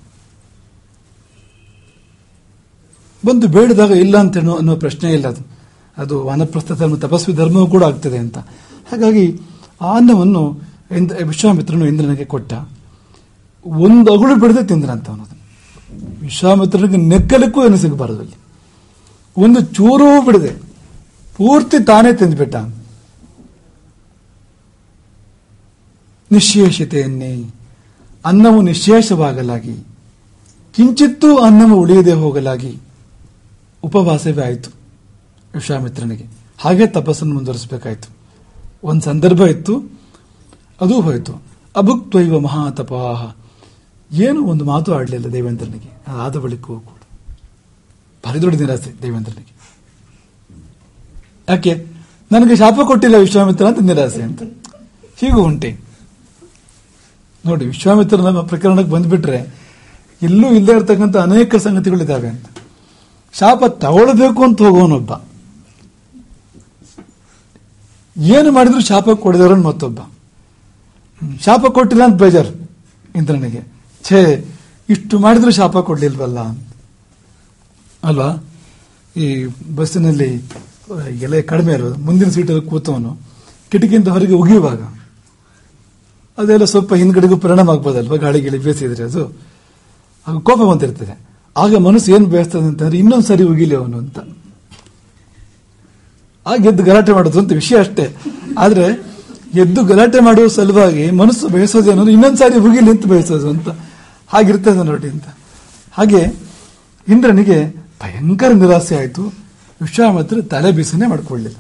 ಬಂದು ಬೇಡಿದಾಗ ಇಲ್ಲ ಅಂತ ಹೇಳೋ ಅನ್ನೋ ಪ್ರಶ್ನೆ ಇಲ್ಲ ಅದು ಅದು ವಾನಪ್ರಸ್ಥ ಧರ್ಮ ತಪಸ್ವಿ ಧರ್ಮವೂ ಕೂಡ ಆಗ್ತದೆ ಅಂತ ಹಾಗಾಗಿ ಆ ಅನ್ನವನ್ನು ಇಂದ್ರ ವಿಶ್ವಾಮಿತ್ರನು ಇಂದ್ರನಿಗೆ ಕೊಟ್ಟ ಒಂದು ಅಗುಳು ಬಿಡದೆ ತಿಂದ್ರಂತ ಅವನದು ವಿಶ್ವಾಮಿತ್ರನಿಗೆ ನೆಕ್ಕಲಿಕ್ಕೂ ಏನು ಸಿಗಬಾರದು ಅಲ್ಲಿ ಒಂದು ಚೂರೂ ಬಿಡದೆ ಪೂರ್ತಿ ತಾನೇ ತಿಂದ್ಬಿಟ್ಟ ನಿಶೇಷತೆಯನ್ನೇ ಅನ್ನವು ನಿಶೇಷವಾಗಲಾಗಿ ಕಿಂಚಿತ್ತೂ ಅನ್ನವು ಉಳಿಯದೆ ಹೋಗಲಾಗಿ ಉಪವಾಸವೇ ಆಯಿತು ವಿಶ್ವಾಮಿತ್ರನಿಗೆ ಹಾಗೆ ತಪಸ್ಸನ್ನು ಮುಂದುವರಿಸಬೇಕಾಯಿತು ಒಂದು ಸಂದರ್ಭ ಇತ್ತು ಅದು ಹೋಯಿತು ಅಭುಕ್ತ್ವೈವ ಮಹಾತಪಾಹ ಏನು ಒಂದು ಮಾತು ಆಡಲಿಲ್ಲ ದೇವೇಂದ್ರನಿಗೆ ಆದ ಬಳಿಕವೂ ಕೂಡ ಭಾರಿ ದೊಡ್ಡ ನಿರಾಸೆ ದೇವೇಂದ್ರನಿಗೆ ಯಾಕೆ ನನಗೆ ಶಾಪ ಕೊಟ್ಟಿಲ್ಲ ವಿಶ್ವಾಮಿತ್ರ ಅಂತ ನಿರಾಸೆ ಅಂತ ಹೀಗೂ ಉಂಟೆ ನೋಡಿ ವಿಶ್ವಾಮಿತ್ರನ ಪ್ರಕರಣಕ್ಕೆ ಬಂದ್ಬಿಟ್ರೆ ಎಲ್ಲೂ ಇಲ್ಲದೆ ಇರತಕ್ಕಂಥ ಅನೇಕ ಸಂಗತಿಗಳಿದ್ದಾವೆ ಅಂತ ಶಾಪ ತಗೊಳ್ಬೇಕು ಅಂತ ಹೋಗೋನೊಬ್ಬ ಏನು ಮಾಡಿದ್ರು ಶಾಪ ಕೊಡಿದವರನ್ ಮತ್ತೊಬ್ಬ ಶಾಪ ಕೊಟ್ಟಿಲ್ಲ ಅಂತ ಬೇಜಾರು ಇಂದ್ರನಿಗೆ ಛೇ ಇಷ್ಟು ಮಾಡಿದ್ರು ಶಾಪ ಕೊಡ್ಲಿಲ್ವಲ್ಲ ಅಂತ ಅಲ್ವಾ ಈ ಬಸ್ಸಿನಲ್ಲಿ ಎಲೆ ಕಡಿಮೆ ಇರೋದು ಮುಂದಿನ ಸೀಟಲ್ಲಿ ಕೂತವನು ಕಿಟಕಿಯಿಂದ ಹೊರಗೆ ಉಗಿಯುವಾಗ ಅದೆಲ್ಲ ಸ್ವಲ್ಪ ಹಿಂದ್ಗಡೆಗೂ ಪರಿಣಾಮ ಆಗ್ಬೋದಲ್ವಾ ಗಾಳಿ ಗಿಳಿ ಬೇಸಿದ್ರೆ ಅದು ಆಗ ಕೋಪ ಬಂದಿರ್ತದೆ ಆಗ ಮನಸ್ಸು ಏನು ಬೇಯಿಸ್ತದೆ ಅಂತಂದ್ರೆ ಇನ್ನೊಂದು ಸರಿ ಉಗಿಲಿ ಅವನು ಅಂತ ಆಗ ಎದ್ದು ಗಲಾಟೆ ಮಾಡೋದು ಅಂತ ವಿಷಯ ಅಷ್ಟೇ ಆದ್ರೆ ಎದ್ದು ಗಲಾಟೆ ಮಾಡುವ ಸಲುವಾಗಿ ಮನಸ್ಸು ಬಯಸೋದು ಅನ್ನೋದು ಇನ್ನೊಂದು ಸಾರಿ ಉಗಿಲಿ ಅಂತ ಬಯಸೋದು ಅಂತ ಹಾಗಿರ್ತದೆ ನೋಡಿ ಅಂತ ಹಾಗೆ ಇಂದ್ರನಿಗೆ ಭಯಂಕರ ನಿರಾಸೆ ಆಯಿತು ವಿಶ್ವಾಮಿತ್ರ ತಲೆ ಬಿಸಿನೇ ಮಾಡ್ಕೊಳ್ಳಿಲ್ಲ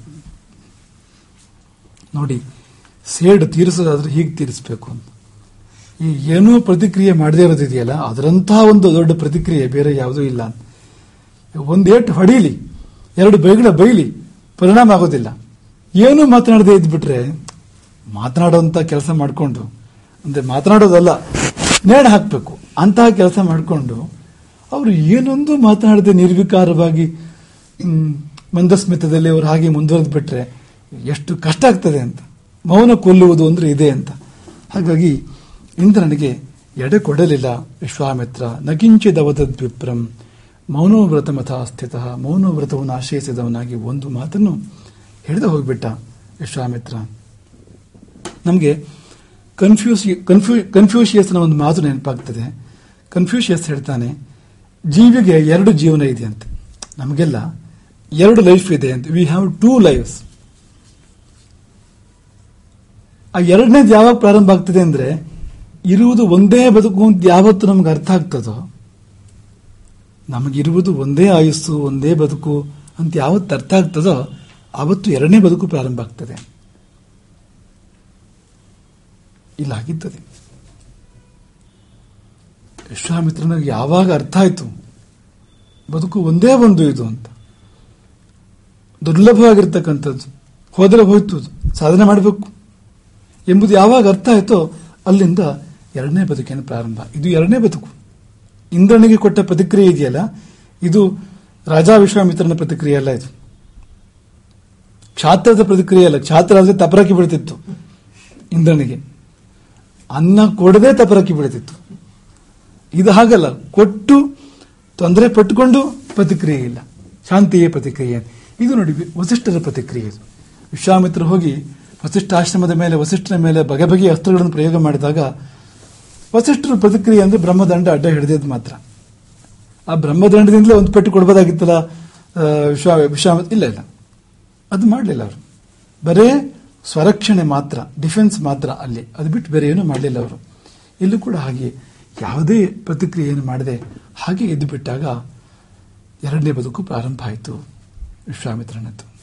ನೋಡಿ ಸೇಡು ತೀರಿಸೋದಾದ್ರೆ ಹೀಗೆ ತೀರಿಸಬೇಕು ಅಂತ ಈ ಏನೂ ಪ್ರತಿಕ್ರಿಯೆ ಮಾಡದೇ ಇರೋದಿದೆಯಲ್ಲ ಅದರಂತಹ ಒಂದು ದೊಡ್ಡ ಪ್ರತಿಕ್ರಿಯೆ ಬೇರೆ ಯಾವುದೂ ಇಲ್ಲ ಒಂದೇಟು ಹೊಡೀಲಿ ಎರಡು ಬೈಗಳ ಬೈಲಿ ಪರಿಣಾಮ ಆಗೋದಿಲ್ಲ ಏನೂ ಮಾತನಾಡದೆ ಇದ್ಬಿಟ್ರೆ ಮಾತನಾಡುವಂತ ಕೆಲಸ ಮಾಡಿಕೊಂಡು ಅಂದ್ರೆ ಮಾತನಾಡೋದಲ್ಲ ನೇಣು ಹಾಕಬೇಕು ಅಂತಹ ಕೆಲಸ ಮಾಡಿಕೊಂಡು ಅವರು ಏನೊಂದು ಮಾತನಾಡದೆ ನಿರ್ವಿಕಾರವಾಗಿ ಹ್ಮ್, ಮಂದಸ್ಮಿತದಲ್ಲಿ ಅವರು ಹಾಗೆ ಮುಂದುವರೆದು ಬಿಟ್ರೆ ಎಷ್ಟು ಕಷ್ಟ ಆಗ್ತದೆ ಅಂತ ಮೌನ ಕೊಲ್ಲುವುದು ಅಂದ್ರೆ ಇದೆ ಅಂತ ಹಾಗಾಗಿ ಇಂದ್ರನಿಗೆ ಎಡೆ ಕೊಡಲಿಲ್ಲ ವಿಶ್ವಾಮಿತ್ರ ನಕಿಂಚಿದವದದ್ ವಿಪ್ರಂ ಮೌನೋವ್ರತ ಮಥ ಸ್ಥಿತ ಮೌನೋವ್ರತವನ್ನು ಆಶ್ರಯಿಸಿದವನಾಗಿ ಒಂದು ಮಾತನ್ನು ಹಿಡಿದು ಹೋಗ್ಬಿಟ್ಟ ವಿಶ್ವಾಮಿತ್ರ ನಮಗೆ ಕನ್ಫ್ಯೂಸ್ ಕನ್ಫ್ಯೂ ಕನ್ಫ್ಯೂಷಿಯಸ್ನ ಒಂದು ಮಾತು ನೆನಪಾಗ್ತದೆ ಕನ್ಫ್ಯೂಷಿಯಸ್ ಹೇಳ್ತಾನೆ ಜೀವಿಗೆ ಎರಡು ಜೀವನ ಇದೆ ಅಂತ ನಮಗೆಲ್ಲ ಎರಡು ಲೈಫ್ ಇದೆ ಅಂತ ವಿ ಹ್ಯಾವ್ ಟೂ ಲೈಫ್ಸ್ ಆ ಎರಡನೇದು ಯಾವಾಗ ಪ್ರಾರಂಭ ಆಗ್ತದೆ ಅಂದ್ರೆ ಇರುವುದು ಒಂದೇ ಬದುಕು ಅಂತ ಯಾವತ್ತು ನಮ್ಗೆ ಅರ್ಥ ಆಗ್ತದೋ ನಮಗಿರುವುದು ಒಂದೇ ಆಯುಸ್ಸು ಒಂದೇ ಬದುಕು ಅಂತ ಯಾವತ್ತು ಅರ್ಥ ಆಗ್ತದೋ ಆವತ್ತು ಎರಡನೇ ಬದುಕು ಪ್ರಾರಂಭ ಆಗ್ತದೆ ಇಲ್ಲ ಆಗಿದ್ದದೆ ವಿಶ್ವಾಮಿತ್ರನಿಗೆ ಯಾವಾಗ ಅರ್ಥ ಆಯ್ತು ಬದುಕು ಒಂದೇ ಒಂದು ಇದು ಅಂತ ದುರ್ಲಭವಾಗಿರ್ತಕ್ಕಂಥದ್ದು ಹೋದರೆ ಹೋಯ್ತು ಅದು. ಸಾಧನೆ ಮಾಡಬೇಕು ಎಂಬುದು ಯಾವಾಗ ಅರ್ಥ ಆಯ್ತೋ ಅಲ್ಲಿಂದ ಎರಡನೇ ಬದುಕಿನ ಪ್ರಾರಂಭ ಇದು ಎರಡನೇ ಬದುಕು ಇಂದ್ರನಿಗೆ ಕೊಟ್ಟ ಪ್ರತಿಕ್ರಿಯೆ ಇದೆಯಲ್ಲ ಇದು ರಾಜಾ ವಿಶ್ವಾಮಿತ್ರನ ಪ್ರತಿಕ್ರಿಯೆ ಅಲ್ಲ ಇದು ಕ್ಷಾತ್ರದ ಪ್ರತಿಕ್ರಿಯೆ ಅಲ್ಲ ಕ್ಷಾತ್ರ ಆದ್ರೆ ತಪರಕ್ಕೆ ಬೀಳ್ತಿತ್ತು ಇಂದ್ರನಿಗೆ ಅನ್ನ ಕೊಡದೆ ತಪರಕ್ಕೆ ಬೀಳ್ತಿತ್ತು ಇದು ಹಾಗಲ್ಲ ಕೊಟ್ಟು ತೊಂದರೆ ಪಟ್ಟುಕೊಂಡು ಪ್ರತಿಕ್ರಿಯೆ ಇಲ್ಲ ಶಾಂತಿಯೇ ಪ್ರತಿಕ್ರಿಯೆ ಇದು ನೋಡಿ ವಸಿಷ್ಠರ ಪ್ರತಿಕ್ರಿಯೆ ಇದು ವಿಶ್ವಾಮಿತ್ರ ಹೋಗಿ ವಸಿಷ್ಠ ಆಶ್ರಮದ ಮೇಲೆ ವಸಿಷ್ಠನ ಮೇಲೆ ಬಗೆ ಬಗೆಯ ಅಸ್ತ್ರಗಳನ್ನು ಪ್ರಯೋಗ ಮಾಡಿದಾಗ ವಸಿಷ್ಠರ ಪ್ರತಿಕ್ರಿಯೆ ಅಂದ್ರೆ ಬ್ರಹ್ಮದಂಡ ಅಡ್ಡ ಹಿಡಿದಿದ್ದು ಮಾತ್ರ ಆ ಬ್ರಹ್ಮದಂಡದಿಂದಲೇ ಒಂದು ಪೆಟ್ಟು ಕೊಡ್ಬೋದಾಗಿತ್ತಲ್ಲ ಆ, ವಿಶ್ವ ವಿಶ್ವಾಮಿತ್ರ ಇಲ್ಲ ಇಲ್ಲ ಅದು ಮಾಡಲಿಲ್ಲ ಅವರು ಬರೇ ಸ್ವರಕ್ಷಣೆ ಮಾತ್ರ ಡಿಫೆನ್ಸ್ ಮಾತ್ರ ಅಲ್ಲಿ ಅದು ಬಿಟ್ಟು ಬೇರೆ ಏನೂ ಮಾಡಲಿಲ್ಲ ಅವರು ಇಲ್ಲೂ ಕೂಡ ಹಾಗೆ ಯಾವುದೇ ಪ್ರತಿಕ್ರಿಯೆಯನ್ನು ಮಾಡದೆ ಹಾಗೆ ಎದ್ದು ಬಿಟ್ಟಾಗ ಎರಡನೇ ಬದುಕು ಪ್ರಾರಂಭ ಆಯಿತು ವಿಶ್ವಾಮಿತ್ರನದ್ದು